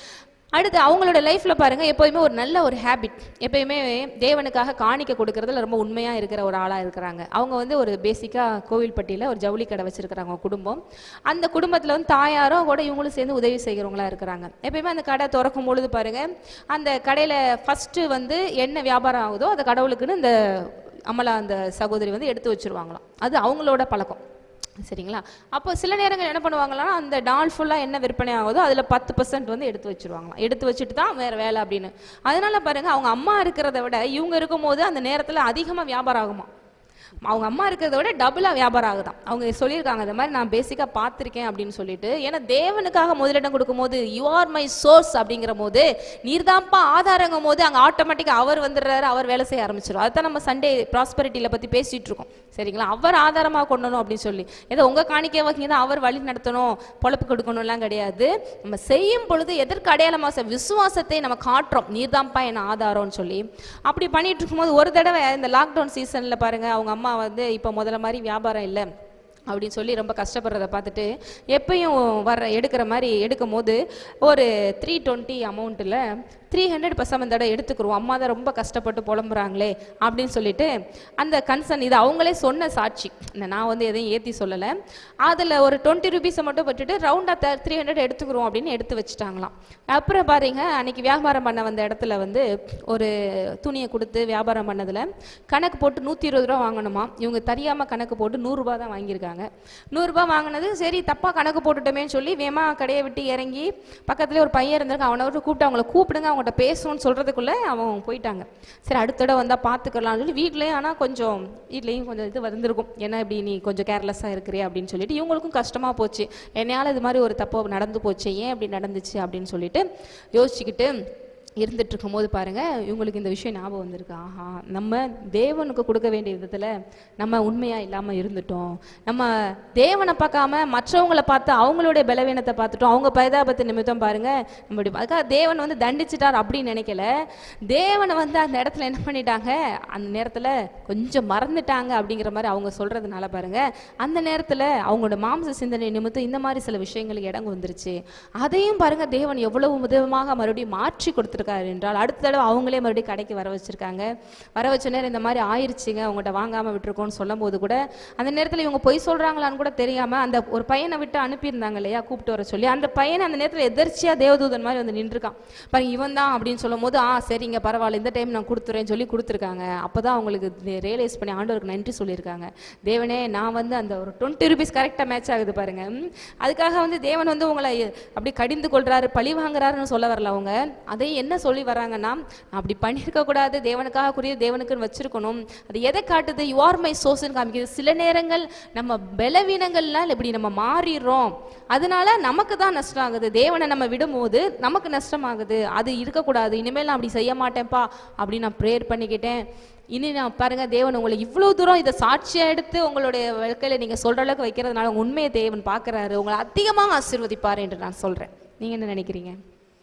அடுத்து அவங்களோட லைஃப்ல பாருங்க எப்போதுமே ஒரு நல்ல ஒரு ஹேபிட் எப்பயுமே தேவனுக்காக காணிக்க கொடுக்கறதுல ரொம்ப உண்மையா இருக்கிற ஒரு ஆளா இருக்கிறாங்க அவங்க வந்து ஒரு பேசிக்கா கோவில்பட்டியில ஒரு ஜவுளி கடை வச்சிருக்கிறாங்க அவங்க குடும்பம் அந்த குடும்பத்துல வந்து தாயாரும் கூட இவங்களும் சேர்ந்து உதவி செய்கிறவங்களா இருக்கிறாங்க எப்பயுமே அந்த கடை திறக்கும் பொழுது பாருங்க அந்த கடையில ஃபர்ஸ்ட் வந்து என்ன வியாபாரம் ஆகுதோ அந்த கடவுளுக்குன்னு இந்த அமலா அந்த சகோதரி வந்து எடுத்து வச்சிருவாங்களாம் அது அவங்களோட பழக்கம் சரிங்களா அப்போ சில நேரங்கள் என்ன பண்ணுவாங்கன்னா அந்த டால் ஃபுல்லாக என்ன விற்பனை ஆகுதோ அதில் பத்து பர்சன்ட் வந்து எடுத்து வச்சிருவாங்களாம் எடுத்து வச்சுட்டு தான் வேறு வேலை அப்படின்னு அதனால பாருங்க அவங்க அம்மா இருக்கிறத விட இவங்க இருக்கும்போது அந்த நேரத்தில் அதிகமாக வியாபாரம் ஆகுமா அவங்க அம்மா இருக்கிறத விட டபுளாக வியாபாரம் ஆகுதாம் அவங்க சொல்லியிருக்காங்க இந்த மாதிரி நான் பேசிக்காக பார்த்துருக்கேன் அப்படின்னு சொல்லிட்டு ஏன்னா தேவனுக்காக முதலிடம் கொடுக்கும்போது யூ ஆர் மை சோர்ஸ் அப்படிங்கிற போது நீர்தான்ப்பா ஆதாரங்கும் போது அங்கே ஆட்டோமேட்டிக்காக அவர் வந்துடுறாரு அவர் வேலை செய்ய ஆரம்பிச்சிடும் அதுதான் நம்ம சண்டே ப்ராஸ்பரிட்டியில் பற்றி பேசிட்டு இருக்கோம் சரிங்களா அவர் ஆதாரமாக கொண்டணும் அப்படின்னு சொல்லி ஏதோ உங்கள் காணிக்கை வகைங்க தான் அவர் வழி நடத்தணும் பொழப்பு கொடுக்கணும்லாம் கிடையாது நம்ம செய்யும் பொழுது எதற்கு அடையாளமாக செ- விசுவாசத்தை நம்ம காட்டுறோம் நீர்தான்ப்பா என்ன ஆதாரம்னு சொல்லி அப்படி பண்ணிட்டு இருக்கும்போது ஒரு தடவை இந்த லாக்டவுன் சீசனில் பாருங்க அவங்க அம்மா வந்து இப்போ முதல்ல மாதிரி வியாபாரம் இல்லை அப்படின்னு சொல்லி ரொம்ப கஷ்டப்படுறத பார்த்துட்டு எப்பயும் வர எடுக்கிற மாதிரி எடுக்கும் போது ஒரு த்ரீ டுவெண்ட்டி அமௌண்ட்டில் த்ரீ ஹண்ட்ரட் பர்சன்ட் தடவை எடுத்துக்கிறோம் அம்மா தான் ரொம்ப கஷ்டப்பட்டு புலம்புறாங்களே அப்படின்னு சொல்லிட்டு அந்த கன்சர்ன் இது அவங்களே சொன்ன சாட்சி இந்த நான் வந்து எதையும் ஏற்றி சொல்லலை அதில் ஒரு டுவெண்ட்டி ருபீஸை மட்டும் பட்டுட்டு ரவுண்டாக த்ரீ ஹண்ட்ரட் எடுத்துக்கிறோம் அப்படின்னு எடுத்து வச்சுட்டாங்களாம் அப்புறம் பாருங்க அன்னைக்கு வியாபாரம் பண்ண வந்த இடத்துல வந்து ஒரு துணியை கொடுத்து வியாபாரம் பண்ணதில் கணக்கு போட்டு நூற்றி இருபது ரூபா வாங்கணுமா இவங்க தெரியாமல் கணக்கு போட்டு நூறுரூபா தான் வாங்கியிருக்காங்க நூறுரூபா வாங்கினது சரி தப்பாக கணக்கு போட்டுட்டோமேன்னு சொல்லி வேமா கடையை விட்டு இறங்கி பக்கத்துலேயே ஒரு பையன் இருந்திருக்கான் அவனை விட்டு கூப்பிட்டு அவங்கள கூப்பிடுங்க அவங்கள்ட்ட பேசணும்னு சொல்கிறதுக்குள்ளே அவன் போயிட்டாங்க சரி அடுத்த தடவை வந்தால் பார்த்துக்கலாம்னு சொல்லி வீட்லேயும் ஆனால் கொஞ்சம் வீட்லேயும் கொஞ்சம் இது வந்திருக்கும் ஏன்னா இப்படி நீ கொஞ்சம் கேர்லெஸ்ஸாக இருக்கிறிய அப்படின்னு சொல்லிட்டு இவங்களுக்கும் கஷ்டமாக போச்சு என்னையால் இது மாதிரி ஒரு தப்பு நடந்து போச்சு ஏன் இப்படி நடந்துச்சு அப்படின்னு சொல்லிட்டு யோசிச்சுக்கிட்டு இருந்துட்டு இருக்கும்போது பாருங்க இவங்களுக்கு இந்த விஷயம் ஞாபகம் வந்திருக்கு ஆஹா நம்ம தேவனுக்கு கொடுக்க வேண்டிய விதத்துல நம்ம உண்மையா இல்லாம இருந்துட்டோம் நம்ம தேவனை பார்க்காம மற்றவங்களை பார்த்து அவங்களுடைய பலவீனத்தை பார்த்துட்டோம் அவங்க பரிதாபத்தை நிமித்தம் பாருங்க நம்ம இப்படி அதுக்காக தேவன் வந்து தண்டிச்சிட்டார் அப்படின்னு நினைக்கல தேவனை வந்து அந்த இடத்துல என்ன பண்ணிட்டாங்க அந்த நேரத்துல கொஞ்சம் மறந்துட்டாங்க அப்படிங்கிற மாதிரி அவங்க சொல்றதுனால பாருங்க அந்த நேரத்துல அவங்களோட மாம்ச சிந்தனை நிமித்தம் இந்த மாதிரி சில விஷயங்களுக்கு இடம் வந்துருச்சு அதையும் பாருங்க தேவன் எவ்வளவு விதமாக மறுபடியும் மாற்றி கொடுத்துருக்காரு என்றால் அடுத்த தடவை அவங்களே மறுபடியும் கடைக்கு வர வச்சிருக்காங்க வர வச்ச நேரம் இந்த மாதிரி ஆயிருச்சுங்க அவங்கள்ட்ட வாங்காம விட்டுருக்கோம்னு சொல்லும் போது கூட அந்த நேரத்துல இவங்க பொய் சொல்றாங்களான்னு கூட தெரியாம அந்த ஒரு பையனை விட்டு அனுப்பியிருந்தாங்க இல்லையா கூப்பிட்டு வர சொல்லி அந்த பையனை அந்த நேரத்துல எதர்ச்சியா தேவதூதன் மாதிரி வந்து நின்றுருக்கான் பாருங்க இவன் தான் அப்படின்னு சொல்லும் போது ஆ சரிங்க பரவாயில்ல இந்த டைம் நான் கொடுத்துறேன்னு சொல்லி கொடுத்துருக்காங்க அப்பதான் அவங்களுக்கு ரியலைஸ் பண்ணி ஆண்டவருக்கு நன்றி சொல்லியிருக்காங்க தேவனே நான் வந்து அந்த ஒரு டுவெண்ட்டி ருபீஸ் கரெக்டாக மேட்ச் ஆகுது பாருங்க ம், அதுக்காக வந்து தேவன் வந்து உங்களை அப்படி கடிந்து கொள்றாரு பழி வாங்குறாருன்னு சொல்ல வரல அவங்க அதை என்ன சொல்லி வர்றாங்கன்னா நான் அப்படி பண்ணியிருக்க கூடாது தேவனுக்காக குறிய தேவனுக்குன்னு வச்சிருக்கணும் அது எதை காட்டுது யூ ஆர் மை சோர்ஸ்னு காமிக்குது சில நேரங்கள் நம்ம பலவீனங்கள்லாம் இப்படி நம்ம மாறிடுறோம் அதனால நமக்கு தான் நஷ்டம் ஆகுது தேவனை நம்ம விடும்போது நமக்கு நஷ்டமாகுது அது இருக்கக்கூடாது இனிமேல் நான் அப்படி செய்ய மாட்டேன்ப்பா அப்படின்னு நான் ப்ரேயர் பண்ணிக்கிட்டேன் இனி நான் பாருங்க தேவன் உங்களை இவ்வளவு தூரம் இதை சாட்சியா எடுத்து உங்களுடைய வாழ்க்கையில நீங்க சொல்ற அளவுக்கு வைக்கிறதுனால உங்க உண்மையை தேவன் பார்க்கறாரு உங்களை அதிகமாக ஆசீர்வதிப்பார் என்று நான் சொல்றேன் நீங்க என்ன நினைக்கிறீங்க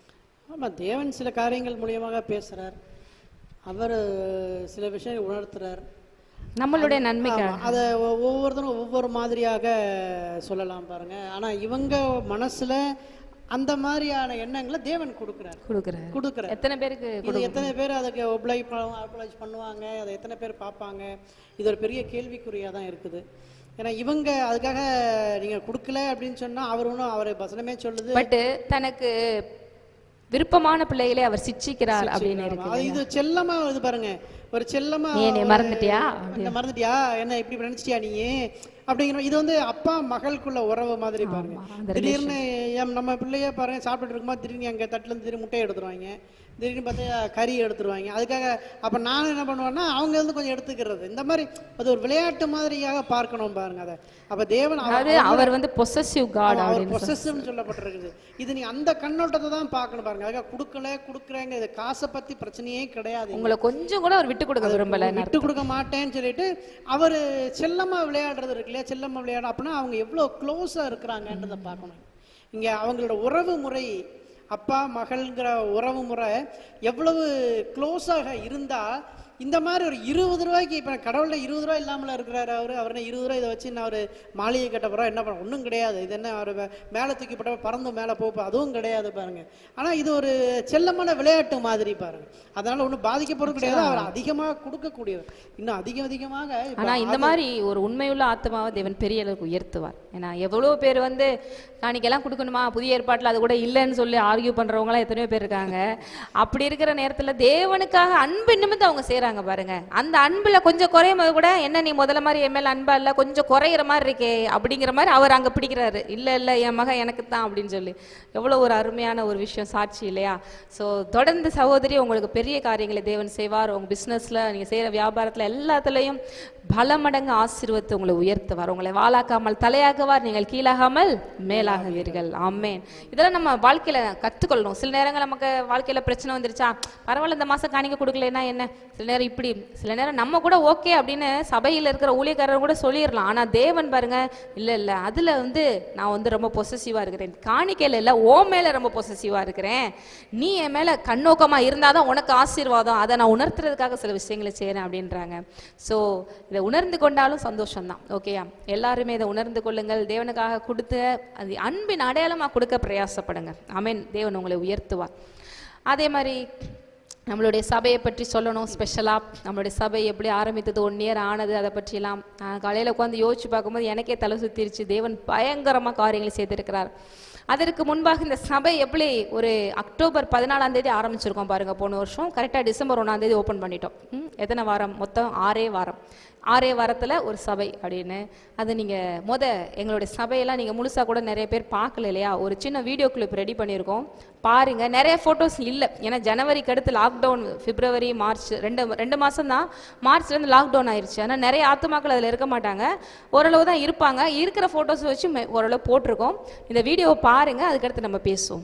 ஆமா தேவன் சில காரியங்கள் மூலியமாக பேசுறார் அவர் சில விஷயங்கள் உணர்த்துறார் நம்மளுடைய நன்மைக்கு ஆமா, அதை ஒ- ஒவ்வொருத்தரும் ஒவ்வொரு மாதிரியாக சொல்லலாம் பாருங்க ஆனா இவங்க மனசுல அந்த மாதிரியான எண்ணங்களை தேவன் கொடுக்கிறார் கொடுக்குறாரு கொடுக்கிறார் எத்தனை பேருக்கு இது எத்தனை பேர் அதுக்கு ஒப்ளை அப்ளைஸ் பண்ணுவாங்க அதை எத்தனை பேர் பார்ப்பாங்க இது ஒரு பெரிய கேள்விக்குறியாக தான் இருக்குது ஏன்னா இவங்க அதுக்காக நீங்க கொடுக்கல அப்படின்னு சொன்னா அவர் ஒன்றும் அவர் வசனமே சொல்லுது பட் தனக்கு விருப்பமான பிள்ளைகளை அவர் சிச்சிக்கிறார் அப்படின்னு இருக்கு அது இது செல்லமா இது பாருங்க ஒரு செல்லமா நீ என்னை மறந்துட்டியா என்ன மறந்துட்டியா என்ன இப்படி நினைச்சிட்டியா நீ அப்படிங்கிற இது வந்து அப்பா மகளுக்குள்ள உறவு மாதிரி பாருங்க அந்த திடீர்னு எம் நம்ம பிள்ளைய பாருங்க சாப்பிட்டுட்டு இருக்கும்போது திடீர்னு அங்க தட்டுல இருந்து திடீர்னு முட்டையை எடுத்துருவாங்க திடீர்னு பார்த்தா கறி எடுத்துருவாங்க அதுக்காக அப்ப நான் என்ன பண்ணுவேன்னா அவங்க வந்து கொஞ்சம் எடுத்துக்கிறது இந்த மாதிரி அது ஒரு விளையாட்டு மாதிரியாக பார்க்கணும் பாருங்க அதை அப்ப தேவன் அவ- அதாவது அவர் வந்து பொசசிவ் காட் அவர் அப்படின்னு பொசசிவ்னு சொல்லப்பட்டிருக்குது இது நீ அந்த கண்ணோட்டத்தை தான் பார்க்கணும் பாருங்க அதுக்காக கொடுக்கல கொடுக்குறேங்க இது காசை பத்தி பிரச்சனையே கிடையாது உங்களை கொஞ்சம் கூட அவர் விட்டு கொடுக்க விரும்பல விட்டு கொடுக்க மாட்டேன்னு சொல்லிட்டு அவர் செல்லமா விளையாடுறது இருக்கு இல்லையா செல்லமா விளையாட அப்படின்னா அவங்க எவ்வளவு க்ளோஸா இருக்கிறாங்கன்றதை பார்க்கணும் இங்க அவங்களோட உறவு முறை அப்பா மகள்ங்கிற உறவு முறை எவ்வளவு க்ளோஸாக இருந்தா இந்த மாதிரி ஒரு இருபது ரூபாய்க்கு இப்போ கடவுள்ல இருபது ரூபாய் இல்லாமல் இருக்கிறாரு அவர் அவர் இருபது ரூபாய் இதை வச்சு நான் ஒரு மாளிகை கட்ட போகிறோம் என்ன பண்ண ஒன்றும் கிடையாது இது என்ன அவர் மேலே தூக்கி போட்ட பறந்து மேலே போப்பா அதுவும் கிடையாது பாருங்க ஆனால் இது ஒரு செல்லமான விளையாட்டு மாதிரி பாருங்க அதனால ஒன்றும் பாதிக்கப்படுறது கிடையாது அவர் அதிகமாக கொடுக்கக்கூடியவர் இன்னும் அதிகம் அதிகமாக இப்ப ஆனா இந்த மாதிரி ஒரு உண்மையுள்ள ஆத்மாவை தேவன் பெரிய அளவுக்கு உயர்த்துவார் ஏன்னா எவ்வளவு பேர் வந்து காணிக்கெல்லாம் கொடுக்கணுமா புதிய ஏற்பாட்டில் அது கூட இல்லைன்னு சொல்லி ஆர்கியூ பண்றவங்களாம் எத்தனையோ பேர் இருக்காங்க அப்படி இருக்கிற நேரத்துல தேவனுக்காக அன்பு நிமித்தம் அவங்க செய்றாங்க பாருங்க அந்த அன்புல கொஞ்சம் குறையும் போது கூட என்ன நீ முதல்ல மாதிரி என் மேல அன்பா இல்ல கொஞ்சம் குறையிற மாதிரி இருக்கே அப்படிங்கிற மாதிரி அவர் அங்க பிடிக்கிறாரு இல்ல இல்ல என் மகன் எனக்கு தான் அப்படின்னு சொல்லி எவ்வளவு ஒரு அருமையான ஒரு விஷயம் சாட்சி இல்லையா ஸோ தொடர்ந்து சகோதரி உங்களுக்கு பெரிய காரியங்களை தேவன் செய்வார் உங்க பிசினஸ்ல நீங்க செய்யற வியாபாரத்துல எல்லாத்துலயும் பல மடங்கு ஆசீர்வத்து உங்களை உயர்த்துவார் உங்களை வாளாக்காமல் தலையாக்குவார் நீங்கள் கீழாகாமல் மேலாகுவீர்கள் ஆமென் இதெல்லாம் நம்ம வாழ்க்கையில கத்துக்கொள்ளணும் சில நேரங்கள் நமக்கு வாழ்க்கையில பிரச்சனை வந்துருச்சா பரவாயில்ல இந்த மாசம் காணிக்க கொடுக்கலன்னா என்ன சில நேரம் இப்படி சில நேரம் நம்ம கூட ஓகே அப்படின்னு சபையில் இருக்கிற ஊழியக்காரர் கூட சொல்லிடலாம் ஆனா தேவன் பாருங்க இல்ல இல்ல அதுல வந்து நான் வந்து ரொம்ப பொசசிவா இருக்கிறேன் காணிக்கையில இல்ல ஓ மேல ரொம்ப பொசசிவா இருக்கிறேன் நீ என் மேல கண்ணோக்கமா இருந்தாதான் உனக்கு ஆசீர்வாதம் அதை நான் உணர்த்துறதுக்காக சில விஷயங்களை செய்யறேன் அப்படின்றாங்க ஸோ இதை உணர்ந்து கொண்டாலும் சந்தோஷம்தான் ஓகேயா எல்லாருமே இதை உணர்ந்து கொள்ளுங்கள் தேவனுக்காக கொடுத்து அது அன்பின் அடையாளமா கொடுக்க பிரயாசப்படுங்க ஆமென் தேவன் உங்களை உயர்த்துவார் அதே மாதிரி நம்மளுடைய சபையை பற்றி சொல்லணும் ஸ்பெஷலாக நம்மளுடைய சபை எப்படி ஆரம்பித்தது ஒன் இயர் ஆனது அதை பற்றியெல்லாம் நான் காலையில் உட்காந்து யோசிச்சு பார்க்கும்போது எனக்கே தலை சுத்திருச்சு தேவன் பயங்கரமாக காரியங்களை செய்திருக்கிறார் அதற்கு முன்பாக இந்த சபை எப்படி ஒரு அக்டோபர் பதினாலாம் தேதி ஆரம்பிச்சிருக்கோம் பாருங்க போன வருஷம் கரெக்டாக டிசம்பர் ஒன்றாம் தேதி ஓப்பன் பண்ணிட்டோம் ம், எத்தனை வாரம் மொத்தம் ஆறே வாரம் ஆறே வாரத்தில் ஒரு சபை அப்படின்னு அது நீங்கள் முத எங்களுடைய சபையெல்லாம் நீங்கள் முழுசாக கூட நிறைய பேர் பார்க்கல இல்லையா ஒரு சின்ன வீடியோ கிளிப் ரெடி பண்ணியிருக்கோம் பாருங்க நிறைய ஃபோட்டோஸ் இல்லை ஏன்னா ஜனவரிக்கு அடுத்து லாக்டவுன் பிப்ரவரி மார்ச் ரெண்டு ரெண்டு மாதம் தான் மார்ச்லேருந்து லாக்டவுன் ஆயிருச்சு ஆனால் நிறைய ஆத்துமாக்கள் அதில் இருக்க மாட்டாங்க ஓரளவு தான் இருப்பாங்க இருக்கிற ஃபோட்டோஸ் வச்சு மெ- ஓரளவு போட்டிருக்கோம் இந்த வீடியோவை பாருங்க அதுக்கடுத்து நம்ம பேசுவோம்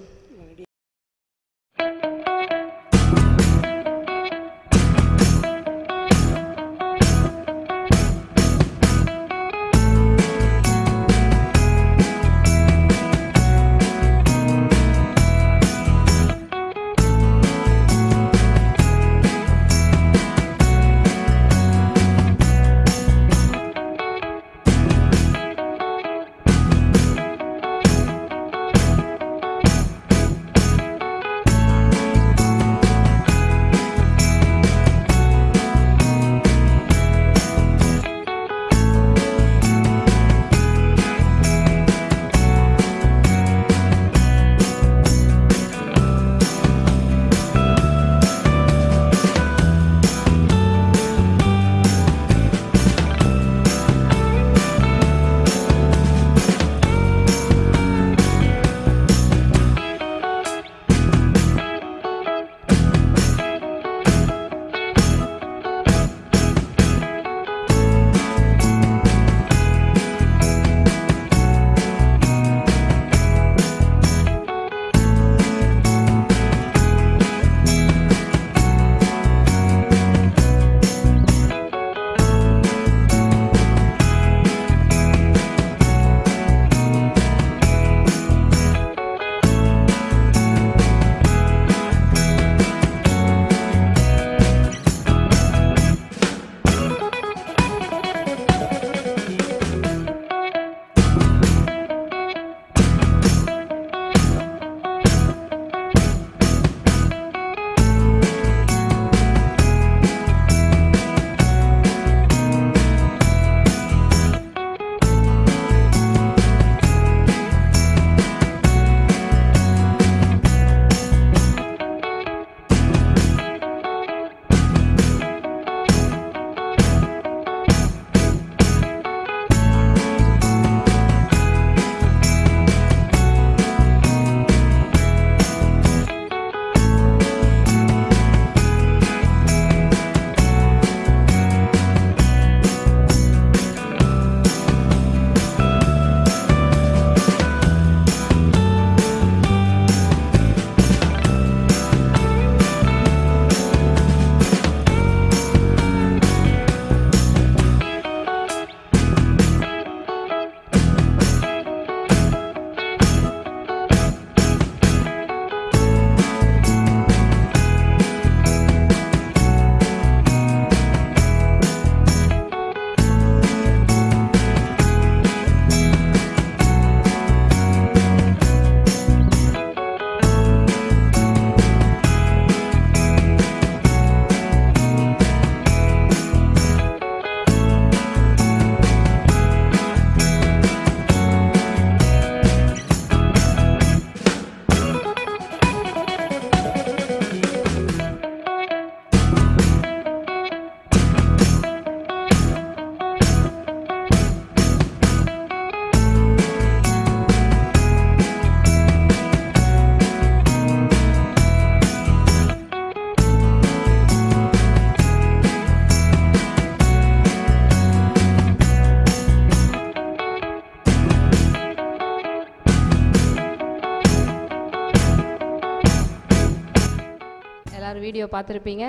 எல்லாரும் வீடியோ பார்த்துருப்பீங்க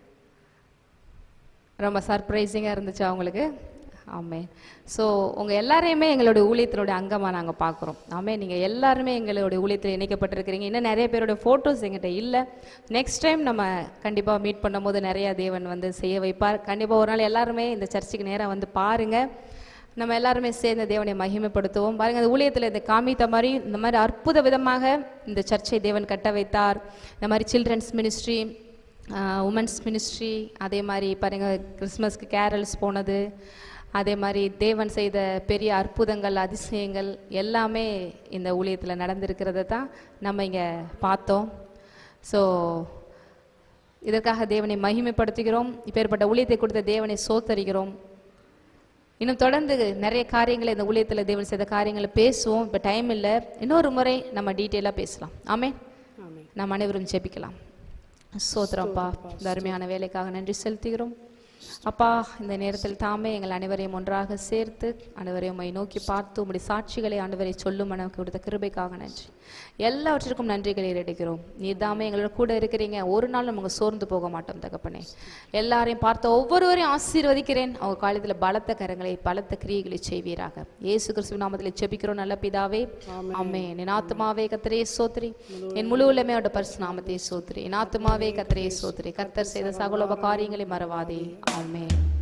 ரொம்ப சர்ப்ரைசிங்காக இருந்துச்சு அவங்களுக்கு ஆமே ஸோ உங்கள் எல்லாரையுமே எங்களுடைய ஊழியத்தினுடைய அங்கமாக நாங்கள் பார்க்குறோம் ஆமே நீங்கள் எல்லாருமே எங்களுடைய ஊழியத்தில் இணைக்கப்பட்டிருக்கிறீங்க இன்னும் நிறைய பேருடைய ஃபோட்டோஸ் எங்கிட்ட இல்லை நெக்ஸ்ட் டைம் நம்ம கண்டிப்பாக மீட் பண்ணும்போது நிறைய தேவன் வந்து செய்ய வைப்பார் கண்டிப்பாக ஒரு நாள் எல்லாருமே இந்த சர்ச்சுக்கு நேராக வந்து பாருங்கள் நம்ம எல்லாருமே சேர்ந்து தேவனை மகிமைப்படுத்துவோம் பாருங்க அந்த ஊழியத்தில் இந்த காமித்த மாதிரி இந்த மாதிரி அற்புத விதமாக இந்த சர்ச்சை தேவன் கட்ட வைத்தார் இந்த மாதிரி சில்ட்ரன்ஸ் மினிஸ்ட்ரி உமன்ஸ் மினிஸ்ட்ரி அதே மாதிரி பாருங்க கிறிஸ்மஸ்க்கு கேரல்ஸ் போனது அதே மாதிரி தேவன் செய்த பெரிய அற்புதங்கள் அதிசயங்கள் எல்லாமே இந்த ஊழியத்தில் நடந்திருக்கிறத தான் நம்ம இங்கே பார்த்தோம் ஸோ இதற்காக தேவனை மகிமைப்படுத்துகிறோம் இப்பேற்பட்ட ஊழியத்தை கொடுத்த தேவனை சோத்தரிக்கிறோம் இன்னும் தொடர்ந்து நிறைய காரியங்களை இந்த ஊழியத்தில் தேவன் செய்த காரியங்களை பேசுவோம் இப்போ டைம் இல்லை இன்னொரு முறை நம்ம டீட்டெயிலாக பேசலாம் ஆமே ஆமென் நாம் அனைவரும் ஜெபிக்கலாம் சோத்திரம்ப்பா இந்த அருமையான வேலைக்காக நன்றி செலுத்துகிறோம் அப்பா இந்த நேரத்தில் தாமே எங்கள் அனைவரையும் ஒன்றாக சேர்த்து அனைவரையும் உம்மை நோக்கி பார்த்து உம்முடைய சாட்சிகளை ஆண்டவரை சொல்லும் நமக்கு கொடுத்த கிருபைக்காக நன்றி எல்லாவற்றிற்கும் நன்றிகளை எடுக்கிறோம் நீ தாமே எங்களோட கூட இருக்கிறீங்க ஒரு நாள் நமக்கு சோர்ந்து போக மாட்டோம் தகப்பனே எல்லாரையும் பார்த்த ஒவ்வொருவரையும் ஆசீர்வதிக்கிறேன் அவங்க காலத்தில் பலத்த கரங்களை பலத்த கிரியைகளை செய்வீராக இயேசு கிறிஸ்துவ நாமத்தில் ஜெபிக்கிறோம் நல்ல பிதாவே ஆமே என் ஆத்துமாவே கத்திரே சோத்ரி என் முழு உள்ளமே அவருடைய பரிசு நாமத்தை சோத்ரி என் ஆத்துமாவே கத்திரே சோத்ரி கர்த்தர் செய்த சகல உப காரியங்களை மறவாதே ஆமென்